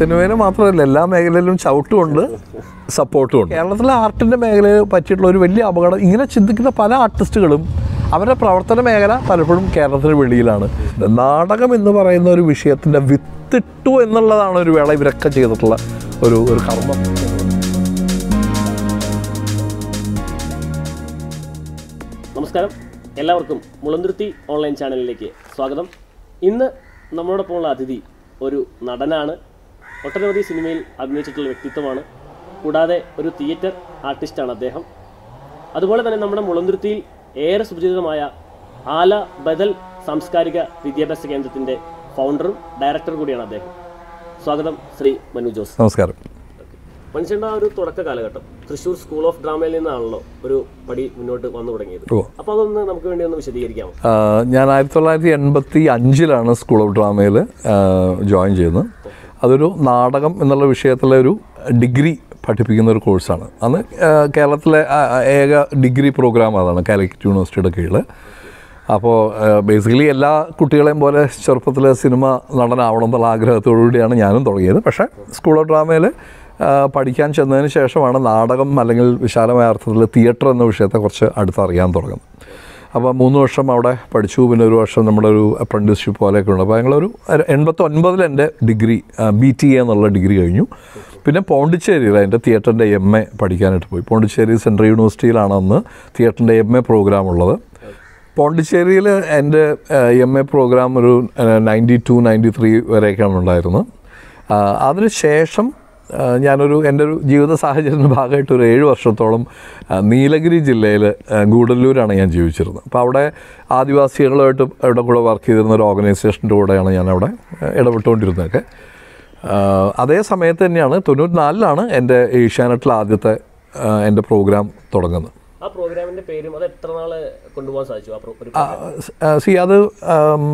സിനിമയിൽ മാത്രമല്ല എല്ലാ മേഖലയിലും ചവിട്ടുമുണ്ട് സപ്പോർട്ടും ഉണ്ട് കേരളത്തിലെ ആർട്ടിൻ്റെ മേഖലയിൽ പറ്റിയിട്ടുള്ള ഒരു വലിയ അപകടം ഇങ്ങനെ ചിന്തിക്കുന്ന പല ആർട്ടിസ്റ്റുകളും അവരുടെ പ്രവർത്തന മേഖല പലപ്പോഴും കേരളത്തിന് വെളിയിലാണ് നാടകം എന്ന് പറയുന്ന ഒരു വിഷയത്തിൻ്റെ വിത്തിട്ടു എന്നുള്ളതാണ് ഒരു വേള ഇവരൊക്കെ ചെയ്തിട്ടുള്ള ഒരു ഒരു കർമ്മം നമസ്കാരം എല്ലാവർക്കും മുളന്തുരുത്തി ഓൺലൈൻ ചാനലിലേക്ക് സ്വാഗതം ഇന്ന് നമ്മളോടൊപ്പമുള്ള അതിഥി ഒരു നടനാണ് ഒട്ടനവധി സിനിമയിൽ അഭിനയിച്ചിട്ടുള്ള വ്യക്തിത്വമാണ് കൂടാതെ ഒരു തിയേറ്റർ ആർട്ടിസ്റ്റാണ് അദ്ദേഹം അതുപോലെ തന്നെ നമ്മുടെ മുളന്തുരുത്തിയിൽ ഏറെ സുപരിചിതമായ ആല ബദൽ സാംസ്കാരിക വിദ്യാഭ്യാസ കേന്ദ്രത്തിൻ്റെ ഫൗണ്ടറും ഡയറക്ടറും കൂടിയാണ് അദ്ദേഹം സ്വാഗതം ശ്രീ മനു ജോസ് നമസ്കാരം മനുഷ്യൻ്റെ ആ ഒരു തുടക്ക കാലഘട്ടം തൃശ്ശൂർ സ്കൂൾ ഓഫ് ഡ്രാമയിൽ നിന്നാണല്ലോ ഒരു പടി മുന്നോട്ട് വന്നു തുടങ്ങിയത് ഓ. അപ്പോൾ അതൊന്ന് നമുക്ക് വേണ്ടി ഒന്ന് വിശദീകരിക്കാമോ ആ, ഞാൻ ആയിരത്തി തൊള്ളായിരത്തി എൺപത്തി അഞ്ചിലാണ് സ്കൂൾ ഓഫ് ഡ്രാമയിൽ ജോയിൻ ചെയ്യുന്നത് അതൊരു നാടകം എന്നുള്ള വിഷയത്തിലെ ഒരു ഡിഗ്രി പഠിപ്പിക്കുന്ന ഒരു കോഴ്സാണ് അന്ന് ആ, കേരളത്തിലെ ആ, ആ, ഏക ഡിഗ്രി പ്രോഗ്രാം അതാണ് കാലിക്കറ്റ് യൂണിവേഴ്സിറ്റിയുടെ കീഴിൽ അപ്പോൾ ബേസിക്കലി എല്ലാ കുട്ടികളെയും പോലെ ചെറുപ്പത്തിൽ സിനിമ നടനാവണം എന്നുള്ള ആഗ്രഹത്തോടു കൂടിയാണ് ഞാനും തുടങ്ങിയത് പക്ഷേ സ്കൂൾ ഓഫ് ഡ്രാമയിൽ പഠിക്കാൻ ചെന്നതിന് ശേഷമാണ് നാടകം അല്ലെങ്കിൽ വിശാലമായ അർത്ഥത്തിൽ തിയേറ്റർ എന്ന വിഷയത്തെക്കുറിച്ച് അടുത്തറിയാൻ തുടങ്ങുന്നത് അപ്പോൾ മൂന്ന് വർഷം അവിടെ പഠിച്ചു പിന്നെ ഒരു വർഷം നമ്മുടെ ഒരു അപ്രൻറ്റീസ്ഷിപ്പ് പോലെയൊക്കെ ഉണ്ട് അപ്പോൾ ഞങ്ങളൊരു എൺപത്തി ഒൻപതിൽ എൻ്റെ ഡിഗ്രി ബി ടി എ എന്നുള്ള ഡിഗ്രി കഴിഞ്ഞു പിന്നെ പോണ്ടിച്ചേരിയിൽ എൻ്റെ തിയേറ്ററിൻ്റെ എം എ പഠിക്കാനായിട്ട് പോയി പോണ്ടിച്ചേരി സെൻട്രൽ യൂണിവേഴ്സിറ്റിയിലാണ് അന്ന് തിയേറ്ററിൻ്റെ എം എ പ്രോഗ്രാം ഉള്ളത് പോണ്ടിച്ചേരിയിൽ എൻ്റെ എം എ പ്രോഗ്രാം ഒരു നയൻറ്റി ടു നയൻറ്റി ത്രീ വരെയൊക്കെയാണ് ഉണ്ടായിരുന്നത് ആ, അതിന് ശേഷം ആ, ഞാനൊരു എൻ്റെ ഒരു ജീവിത സാഹചര്യത്തിൻ്റെ ഭാഗമായിട്ട് ഒരു ഏഴ് വർഷത്തോളം ആ, നീലഗിരി ജില്ലയിൽ ആ, ഗൂഡല്ലൂരാണ് ഞാൻ ജീവിച്ചിരുന്നത് അപ്പോൾ അവിടെ ആദിവാസികളുമായിട്ട് അവിടെ കൂടെ വർക്ക് ചെയ്തിരുന്ന ഒരു ഓർഗനൈസേഷൻ്റെ കൂടെയാണ് ഞാൻ അവിടെ ആ, ഇടപെട്ടുകൊണ്ടിരുന്നതൊക്കെ ആ, അതേ സമയത്ത് തന്നെയാണ് തൊണ്ണൂറ്റിനാലിലാണ് എൻ്റെ ഏഷ്യാനെറ്റിൽ ആദ്യത്തെ ആ, എൻ്റെ പ്രോഗ്രാം തുടങ്ങുന്നത് ആ പ്രോഗ്രാമിന്റെ പേരും അത് എത്ര നാള് കൊണ്ടുപോകാൻ സാധിച്ചു ആ പ്രോ- ഒരു സി അത് ആം,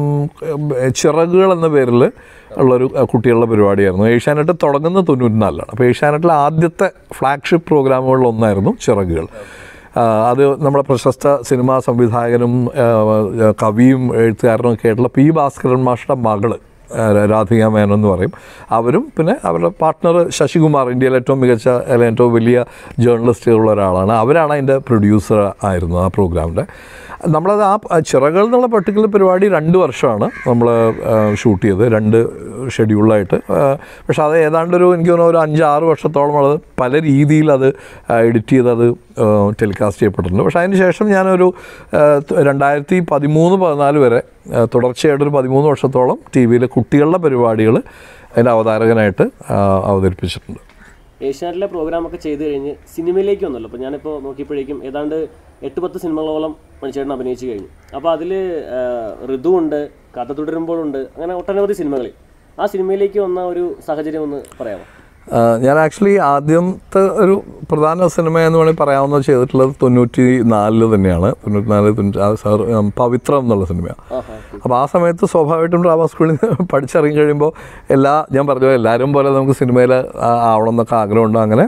ചിറകുകൾ എന്ന പേരിൽ ഉള്ളൊരു ആ, കുട്ടികളുടെ പരിപാടിയായിരുന്നു ഏഷ്യാനെറ്റ് തുടങ്ങുന്നത് തൊണ്ണൂറ്റിനാലിലാണ് അപ്പോൾ ഏഷ്യാനെറ്റിലെ ആദ്യത്തെ ഫ്ലാഗ്ഷിപ്പ് പ്രോഗ്രാമുകളിൽ ഒന്നായിരുന്നു ചിറകുകൾ ആ, അത് നമ്മുടെ പ്രശസ്ത സിനിമാ സംവിധായകനും ആ, കവിയും എഴുത്തുകാരനും ഒക്കെ ആയിട്ടുള്ള പി ഭാസ്കരൻ മാഷ്ട മകള് ആ, രാധിക മേനൻ എന്ന് പറയും അവരും പിന്നെ അവരുടെ പാർട്ട്ണർ ശശികുമാർ ഇന്ത്യയിലെ ഏറ്റവും മികച്ച അല്ലെങ്കിൽ ഏറ്റവും വലിയ ജേർണലിസ്റ്റുകളുള്ള ഒരാളാണ് അവരാണ് അതിൻ്റെ പ്രൊഡ്യൂസർ ആയിരുന്നത് ആ പ്രോഗ്രാമിൻ്റെ നമ്മളത് ആ ചിറകൾ എന്നുള്ള പർട്ടിക്കുലർ പരിപാടി രണ്ട് വർഷമാണ് നമ്മൾ ഷൂട്ട് ചെയ്തത് രണ്ട് ഷെഡ്യൂളായിട്ട് പക്ഷെ അത് ഏതാണ്ടൊരു എനിക്ക് തോന്നുന്നു ഒരു അഞ്ചാറ് വർഷത്തോളം അത് പല രീതിയിൽ അത് എഡിറ്റ് ചെയ്ത് അത് ടെലികാസ്റ്റ് ചെയ്യപ്പെട്ടിട്ടുണ്ട് പക്ഷേ അതിന് ശേഷം ഞാനൊരു ആ, ത- രണ്ടായിരത്തി പതിമൂന്ന് പതിനാല് വരെ ആ, തുടർച്ചയായിട്ടൊരു പതിമൂന്ന് വർഷത്തോളം ടി വിയിൽ കുട്ടികളുടെ പരിപാടികൾ അതിൻ്റെ അവതാരകനായിട്ട് ആ, അവതരിപ്പിച്ചിട്ടുണ്ട് ഏഷ്യാനെറ്റിലെ പ്രോഗ്രാം ഒക്കെ ചെയ്ത് കഴിഞ്ഞ് സിനിമയിലേക്ക് വന്നല്ലോ അപ്പോൾ ഞാനിപ്പോൾ നോക്കിയപ്പോഴേക്കും ഏതാണ്ട് എട്ട് പത്ത് സിനിമകളോളം മനുഷ്യചേട്ടൻ അഭിനയിച്ചു കഴിഞ്ഞു അപ്പോൾ അതിൽ ഋതു ഉണ്ട് കഥ തുടരുമ്പോഴുണ്ട് അങ്ങനെ ഒട്ടനവധി സിനിമകളിൽ ആ സിനിമയിലേക്ക് വന്ന ഒരു സാഹചര്യം ഒന്ന് പറയാമോ ആ, ഞാൻ ആക്ച്വലി ആദ്യത്തെ ഒരു പ്രധാന സിനിമ എന്ന് വേണമെങ്കിൽ പറയാവുന്നത് ചെയ്തിട്ടുള്ളത് തൊണ്ണൂറ്റി നാലില് തന്നെയാണ് തൊണ്ണൂറ്റി നാല് തൊണ്ണൂറ്റി ആ സാർ ഉം, പവിത്രം എന്നുള്ള സിനിമയാണ് ആഹാ അപ്പോൾ ആ സമയത്ത് സ്വാഭാവികമായിട്ടും ഡ്രാമ സ്കൂളിൽ നിന്ന് പഠിച്ചിറങ്ങി കഴിയുമ്പോൾ എല്ലാ ഞാൻ പറഞ്ഞു എല്ലാവരും പോലെ നമുക്ക് സിനിമയിൽ ആവണം എന്നൊക്കെ ആഗ്രഹമുണ്ട് അങ്ങനെ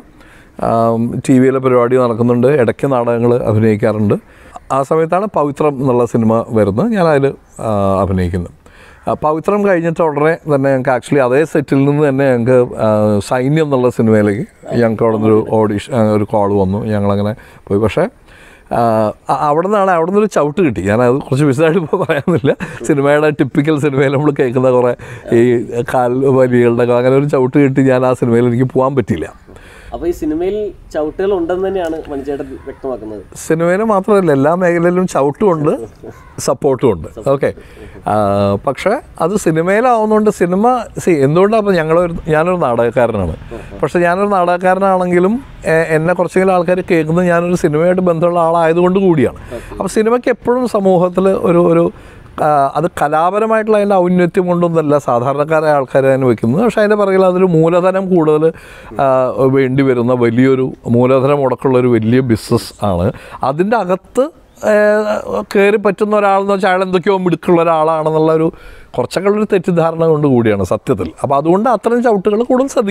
ടി വിയിലെ പരിപാടി നടക്കുന്നുണ്ട് ഇടയ്ക്ക് നാടകങ്ങൾ അഭിനയിക്കാറുണ്ട് ആ സമയത്താണ് പവിത്രം എന്നുള്ള സിനിമ വരുന്നത് ഞാൻ അതിൽ അഭിനയിക്കുന്നത് ആ, പവിത്രം കഴിഞ്ഞിട്ട് ഉടനെ തന്നെ ഞങ്ങൾക്ക് ആക്ച്വലി അതേ സെറ്റിൽ നിന്ന് തന്നെ ഞങ്ങൾക്ക് ആ, സൈന്യം എന്നുള്ള സിനിമയിലേക്ക് ഞങ്ങൾക്ക് അവിടെ നിന്നൊരു ഓഡീഷൻ ഒരു കോൾ വന്നു ഞങ്ങളങ്ങനെ പോയി പക്ഷേ ആ, അ- അവിടെ നിന്നാണ് അവിടെ നിന്നൊരു ചവിട്ട് കിട്ടി ഞാൻ അത് കുറച്ച് വിശദമായിട്ട് ഇപ്പോൾ പറയാമെന്നില്ല സിനിമയുടെ ടിപ്പിക്കൽ സിനിമയിൽ നമ്മൾ കേൾക്കുന്ന കുറേ ഈ കാൽ വലികളുടെ ഒക്കെ അങ്ങനെ ഒരു ചവിട്ട് കിട്ടി ഞാൻ ആ സിനിമയിൽ എനിക്ക് പോകാൻ പറ്റിയില്ല അപ്പോൾ ഈ സിനിമയിൽ ചവിട്ടുകൾ ഉണ്ടെന്ന് തന്നെയാണ് മനുചേട്ടൻ വ്യക്തമാക്കുന്നത് സിനിമയിൽ മാത്രമല്ല എല്ലാ മേഖലയിലും ചവിട്ടുമുണ്ട് സപ്പോർട്ടും ഉണ്ട് ഓക്കെ പക്ഷേ അത് സിനിമയിലാവുന്നതുകൊണ്ട് സിനിമ സി എന്തുകൊണ്ടാണ് അപ്പോൾ ഞങ്ങളൊരു ഞാനൊരു നാടകക്കാരനാണ് പക്ഷേ ഞാനൊരു നാടകക്കാരനാണെങ്കിലും എ- എന്നെ കുറച്ചെങ്കിലും ആൾക്കാർ കേൾക്കുന്നത് ഞാനൊരു സിനിമയായിട്ട് ബന്ധമുള്ള ആളായതുകൊണ്ട് കൂടിയാണ് അപ്പോൾ സിനിമയ്ക്ക് എപ്പോഴും സമൂഹത്തിൽ ഒരു ഒരു ആ, അത് കലാപരമായിട്ടുള്ള അതിൻ്റെ ഔന്നത്യം കൊണ്ടൊന്നുമല്ല സാധാരണക്കാരായ ആൾക്കാരെ അതിന് വെക്കുന്നത് പക്ഷേ അതിൻ്റെ പിറകിൽ അതൊരു മൂലധനം കൂടുതൽ ആ, വേണ്ടി വരുന്ന വലിയൊരു മൂലധനം മുടക്കുള്ള ഒരു വലിയ ബിസിനസ് ആണ് അതിൻ്റെ അകത്ത് കയറി പറ്റുന്ന ഒരാളെന്ന് വെച്ചാൽ അയാൾ എന്തൊക്കെയോ മിടുക്കുള്ള ഒരാളാണെന്നുള്ള ഒരു കുറച്ചൊക്കെ ഉള്ളൊരു തെറ്റിദ്ധാരണ കൊണ്ട് കൂടിയാണ് സത്യത്തിൽ അപ്പോൾ അതുകൊണ്ട് അത്തരം ചവിട്ടുകൾ കൂടുതൽ ശ്രദ്ധിക്കപ്പെടും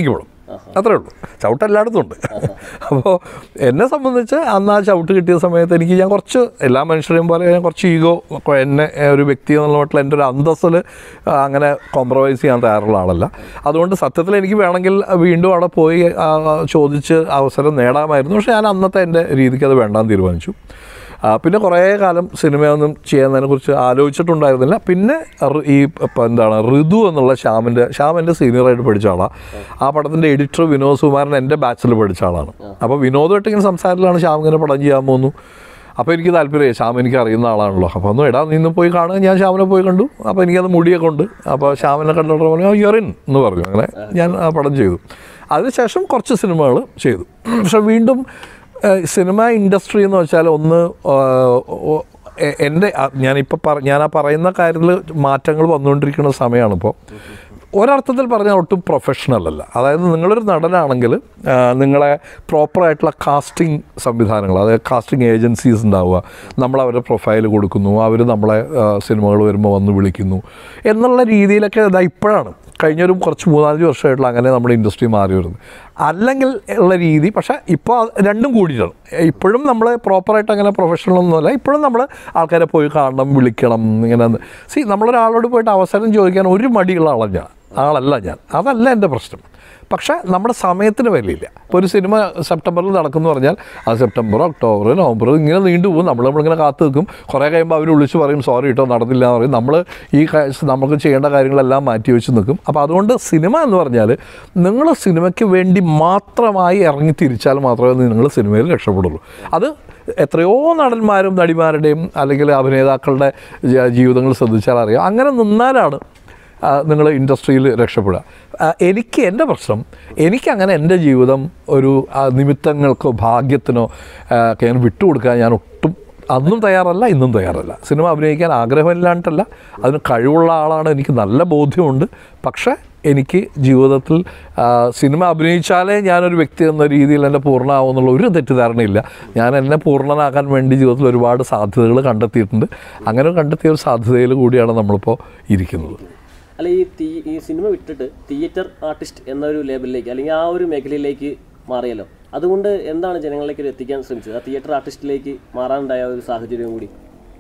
അത്രേ ഉള്ളൂ ചവിട്ട് എല്ലായിടത്തും ഉണ്ട് അപ്പോൾ എന്നെ സംബന്ധിച്ച് അന്ന് ആ ചവിട്ട് കിട്ടിയ സമയത്ത് എനിക്ക് ഞാൻ കുറച്ച് എല്ലാ മനുഷ്യരെയും പോലെ ഞാൻ കുറച്ച് ഈഗോ എന്നെ ഒരു വ്യക്തി എന്നുള്ള മട്ടിൽ എൻ്റെ ഒരു അന്തസ്സിൽ അങ്ങനെ കോംപ്രമൈസ് ചെയ്യാൻ തയ്യാറുള്ള ആളല്ല അതുകൊണ്ട് സത്യത്തിൽ എനിക്ക് വേണമെങ്കിൽ വീണ്ടും അവിടെ പോയി ആ, ചോദിച്ച് അവസരം നേടാമായിരുന്നു പക്ഷേ ഞാൻ അന്നത്തെ എൻ്റെ രീതിക്ക് അത് വേണ്ടാന്ന് തീരുമാനിച്ചു ആ, പിന്നെ കുറേ കാലം സിനിമയൊന്നും ചെയ്യുന്നതിനെ കുറിച്ച് ആലോചിച്ചിട്ടുണ്ടായിരുന്നില്ല പിന്നെ റ് ഈ ഇപ്പം എന്താണ് ഋതു എന്നുള്ള ശ്യാമിൻ്റെ ശ്യാം എൻ്റെ സീനിയറായിട്ട് പഠിച്ച ആളാണ് ആ പടത്തിൻ്റെ എഡിറ്റർ വിനോദ് സുകുമാരൻ എൻ്റെ ബാച്ചിൽ പഠിച്ച ആളാണ് അപ്പോൾ വിനോദമായിട്ട് ഇങ്ങനെ സംസാരത്തിലാണ് ശ്യാം ഇങ്ങനെ പടം ചെയ്യാൻ പോകുന്നു അപ്പോൾ എനിക്ക് താല്പര്യമായി ശ്യാം എനിക്ക് അറിയുന്ന ആളാണല്ലോ അപ്പോൾ ഒന്ന് എടാ നിന്ന് പോയി കാണുക ഞാൻ ശ്യാമിനെ പോയി കണ്ടു അപ്പോൾ എനിക്കത് മുടിയൊക്കെ ഉണ്ട് അപ്പോൾ ശ്യാമിനെ കണ്ടിട്ട് പറഞ്ഞു യുറിൻ എന്ന് പറഞ്ഞു അങ്ങനെ ഞാൻ ആ പടം ചെയ്തു അതിനുശേഷം കുറച്ച് സിനിമകൾ ചെയ്തു പക്ഷെ വീണ്ടും ഏഹ് സിനിമ ഇൻഡസ്ട്രി എന്ന് വെച്ചാൽ ഒന്ന് ആഹ് ഓ- എ- എൻ്റെ ആ- ഞാനിപ്പോൾ പറ ഞാൻ ആ പറയുന്ന കാര്യത്തിൽ മാറ്റങ്ങൾ വന്നുകൊണ്ടിരിക്കുന്ന സമയമാണ് ഇപ്പോൾ ഒരർത്ഥത്തിൽ പറഞ്ഞാൽ ഒട്ടും പ്രൊഫഷണൽ അല്ല അതായത് നിങ്ങളൊരു നടനാണെങ്കിൽ ആ, നിങ്ങളെ പ്രോപ്പറായിട്ടുള്ള കാസ്റ്റിംഗ് സംവിധാനങ്ങൾ അതായത് കാസ്റ്റിംഗ് ഏജൻസീസ് ഉണ്ടാവുക നമ്മൾ അവരുടെ പ്രൊഫൈൽ കൊടുക്കുന്നു അവർ നമ്മളെ സിനിമകൾ വരുമ്പോൾ വന്ന് വിളിക്കുന്നു എന്നുള്ള രീതിയിലൊക്കെ ഇതാ ഇപ്പോഴാണ് കഴിഞ്ഞൊരു കുറച്ച് മൂന്നാലഞ്ച് വർഷമായിട്ടുള്ള അങ്ങനെ നമ്മുടെ ഇൻഡസ്ട്രി മാറി വരുന്നത് അല്ലെങ്കിൽ ഉള്ള രീതി പക്ഷേ ഇപ്പോൾ അത് രണ്ടും കൂടിയിട്ടാണ് ഇപ്പോഴും നമ്മൾ പ്രോപ്പറായിട്ട് അങ്ങനെ പ്രൊഫഷണൽ ഒന്നുമല്ല ഇപ്പോഴും നമ്മൾ ആൾക്കാരെ പോയി കാണണം വിളിക്കണം ഇങ്ങനെ സി നമ്മളൊരാളോട് പോയിട്ട് അവസരം ചോദിക്കാൻ ഒരു മടിയുള്ള ആളല്ല ഞാൻ ആളല്ല ഞാൻ അതല്ല എൻ്റെ പ്രശ്നം പക്ഷേ നമ്മുടെ സമയത്തിന് വിലയില്ല ഇപ്പോൾ ഒരു സിനിമ സെപ്റ്റംബറിൽ നടക്കുന്നു പറഞ്ഞാൽ അത് സെപ്റ്റംബർ ഒക്ടോബർ നവംബർ ഇങ്ങനെ നീണ്ടു പോകും നമ്മൾ നമ്മളിങ്ങനെ കാത്തു നിൽക്കും കുറേ കഴിയുമ്പോൾ അവർ വിളിച്ച് പറയും സോറി കേട്ടോ നടന്നില്ല എന്ന് പറയും നമ്മൾ ഈ ക- നമുക്ക് ചെയ്യേണ്ട കാര്യങ്ങളെല്ലാം മാറ്റി വെച്ച് നിൽക്കും അപ്പോൾ അതുകൊണ്ട് സിനിമ എന്ന് പറഞ്ഞാൽ നിങ്ങൾ സിനിമയ്ക്ക് വേണ്ടി മാത്രമായി ഇറങ്ങി തിരിച്ചാൽ മാത്രമേ നിങ്ങൾ സിനിമയിൽ രക്ഷപ്പെടുള്ളൂ അത് എത്രയോ നടന്മാരും നടിമാരുടെയും അല്ലെങ്കിൽ അഭിനേതാക്കളുടെ ജ- ജീവിതങ്ങൾ ശ്രദ്ധിച്ചാൽ അറിയാം അങ്ങനെ നിന്നാലാണ് നിങ്ങൾ ഇൻഡസ്ട്രിയിൽ രക്ഷപ്പെടുക ആ, എനിക്ക് എൻ്റെ പ്രശ്നം എനിക്കങ്ങനെ എൻ്റെ ജീവിതം ഒരു ആ, നിമിത്തങ്ങൾക്കോ ഭാഗ്യത്തിനോ ആ, ഒക്കെ ഞാൻ വിട്ടുകൊടുക്കാൻ ഞാൻ ഒട്ടും അന്നും തയ്യാറല്ല ഇന്നും തയ്യാറല്ല സിനിമ അഭിനയിക്കാൻ ആഗ്രഹമില്ലാണ്ടല്ല അതിന് കഴിവുള്ള ആളാണ് എനിക്ക് നല്ല ബോധ്യമുണ്ട് പക്ഷേ എനിക്ക് ജീവിതത്തിൽ ആ, സിനിമ അഭിനയിച്ചാലേ ഞാനൊരു വ്യക്തി എന്ന രീതിയിൽ എൻ്റെ പൂർണ്ണമാവുമെന്നുള്ള ഒരു തെറ്റിദ്ധാരണയില്ല ഞാൻ എന്നെ പൂർണ്ണനാക്കാൻ വേണ്ടി ജീവിതത്തിൽ ഒരുപാട് സാധ്യതകൾ കണ്ടെത്തിയിട്ടുണ്ട് അങ്ങനെ കണ്ടെത്തിയ ഒരു സാധ്യതയിൽ കൂടിയാണ് നമ്മളിപ്പോൾ ഇരിക്കുന്നത് അല്ല ഈ തീ ഈ സിനിമ വിട്ടിട്ട് തിയേറ്റർ ആർട്ടിസ്റ്റ് എന്നൊരു ലേബലിലേക്ക് അല്ലെങ്കിൽ ആ ഒരു മേഖലയിലേക്ക് മാറിയല്ലോ അതുകൊണ്ട് എന്താണ് ജനങ്ങളിലേക്ക് ഇത് എത്തിക്കാൻ ശ്രമിച്ചത് ആ തിയേറ്റർ ആർട്ടിസ്റ്റിലേക്ക് മാറാനുണ്ടായ ഒരു സാഹചര്യം കൂടി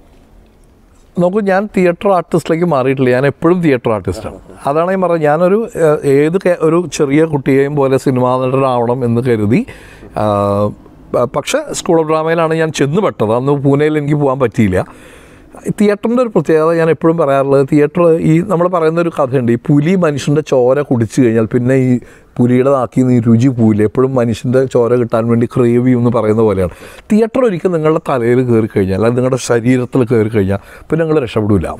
നോക്കൂ ഞാൻ തിയേറ്റർ ആർട്ടിസ്റ്റിലേക്ക് മാറിയിട്ടില്ല ഞാൻ എപ്പോഴും തിയേറ്റർ ആർട്ടിസ്റ്റാണ് അതാണ് ഞാൻ പറഞ്ഞത് ഞാനൊരു ഏഹ്, ഏത് കെ- ഒരു ചെറിയ കുട്ടിയെയും പോലെ സിനിമാ നടനാവണം എന്ന് കരുതി ആ, പ- പക്ഷേ സ്കൂൾ ഓഫ് ഡ്രാമയിലാണ് ഞാൻ ചെന്ന് പെട്ടത് അന്ന് പൂനെയിൽ എനിക്ക് പോകാൻ പറ്റിയില്ല തിയേറ്ററിൻ്റെ ഒരു പ്രത്യേകത ഞാൻ എപ്പോഴും പറയാറുള്ളത് തിയേറ്റർ ഈ നമ്മൾ പറയുന്ന ഒരു കഥയുണ്ട് ഈ പുലി മനുഷ്യൻ്റെ ചോര കുടിച്ചു കഴിഞ്ഞാൽ പിന്നെ ഈ പുലിയുടെ നാക്കിൽ നിന്ന് ഈ രുചി പോവില്ല എപ്പോഴും മനുഷ്യൻ്റെ ചോര കിട്ടാൻ വേണ്ടി ക്രേവ് ചെയ്യും എന്ന് പറയുന്ന പോലെയാണ് തിയേറ്റർ ഒരിക്കൽ നിങ്ങളുടെ തലയിൽ കയറി കഴിഞ്ഞാൽ അല്ലെങ്കിൽ നിങ്ങളുടെ ശരീരത്തിൽ കയറി കഴിഞ്ഞാൽ പിന്നെ നിങ്ങൾ രക്ഷപ്പെടില്ല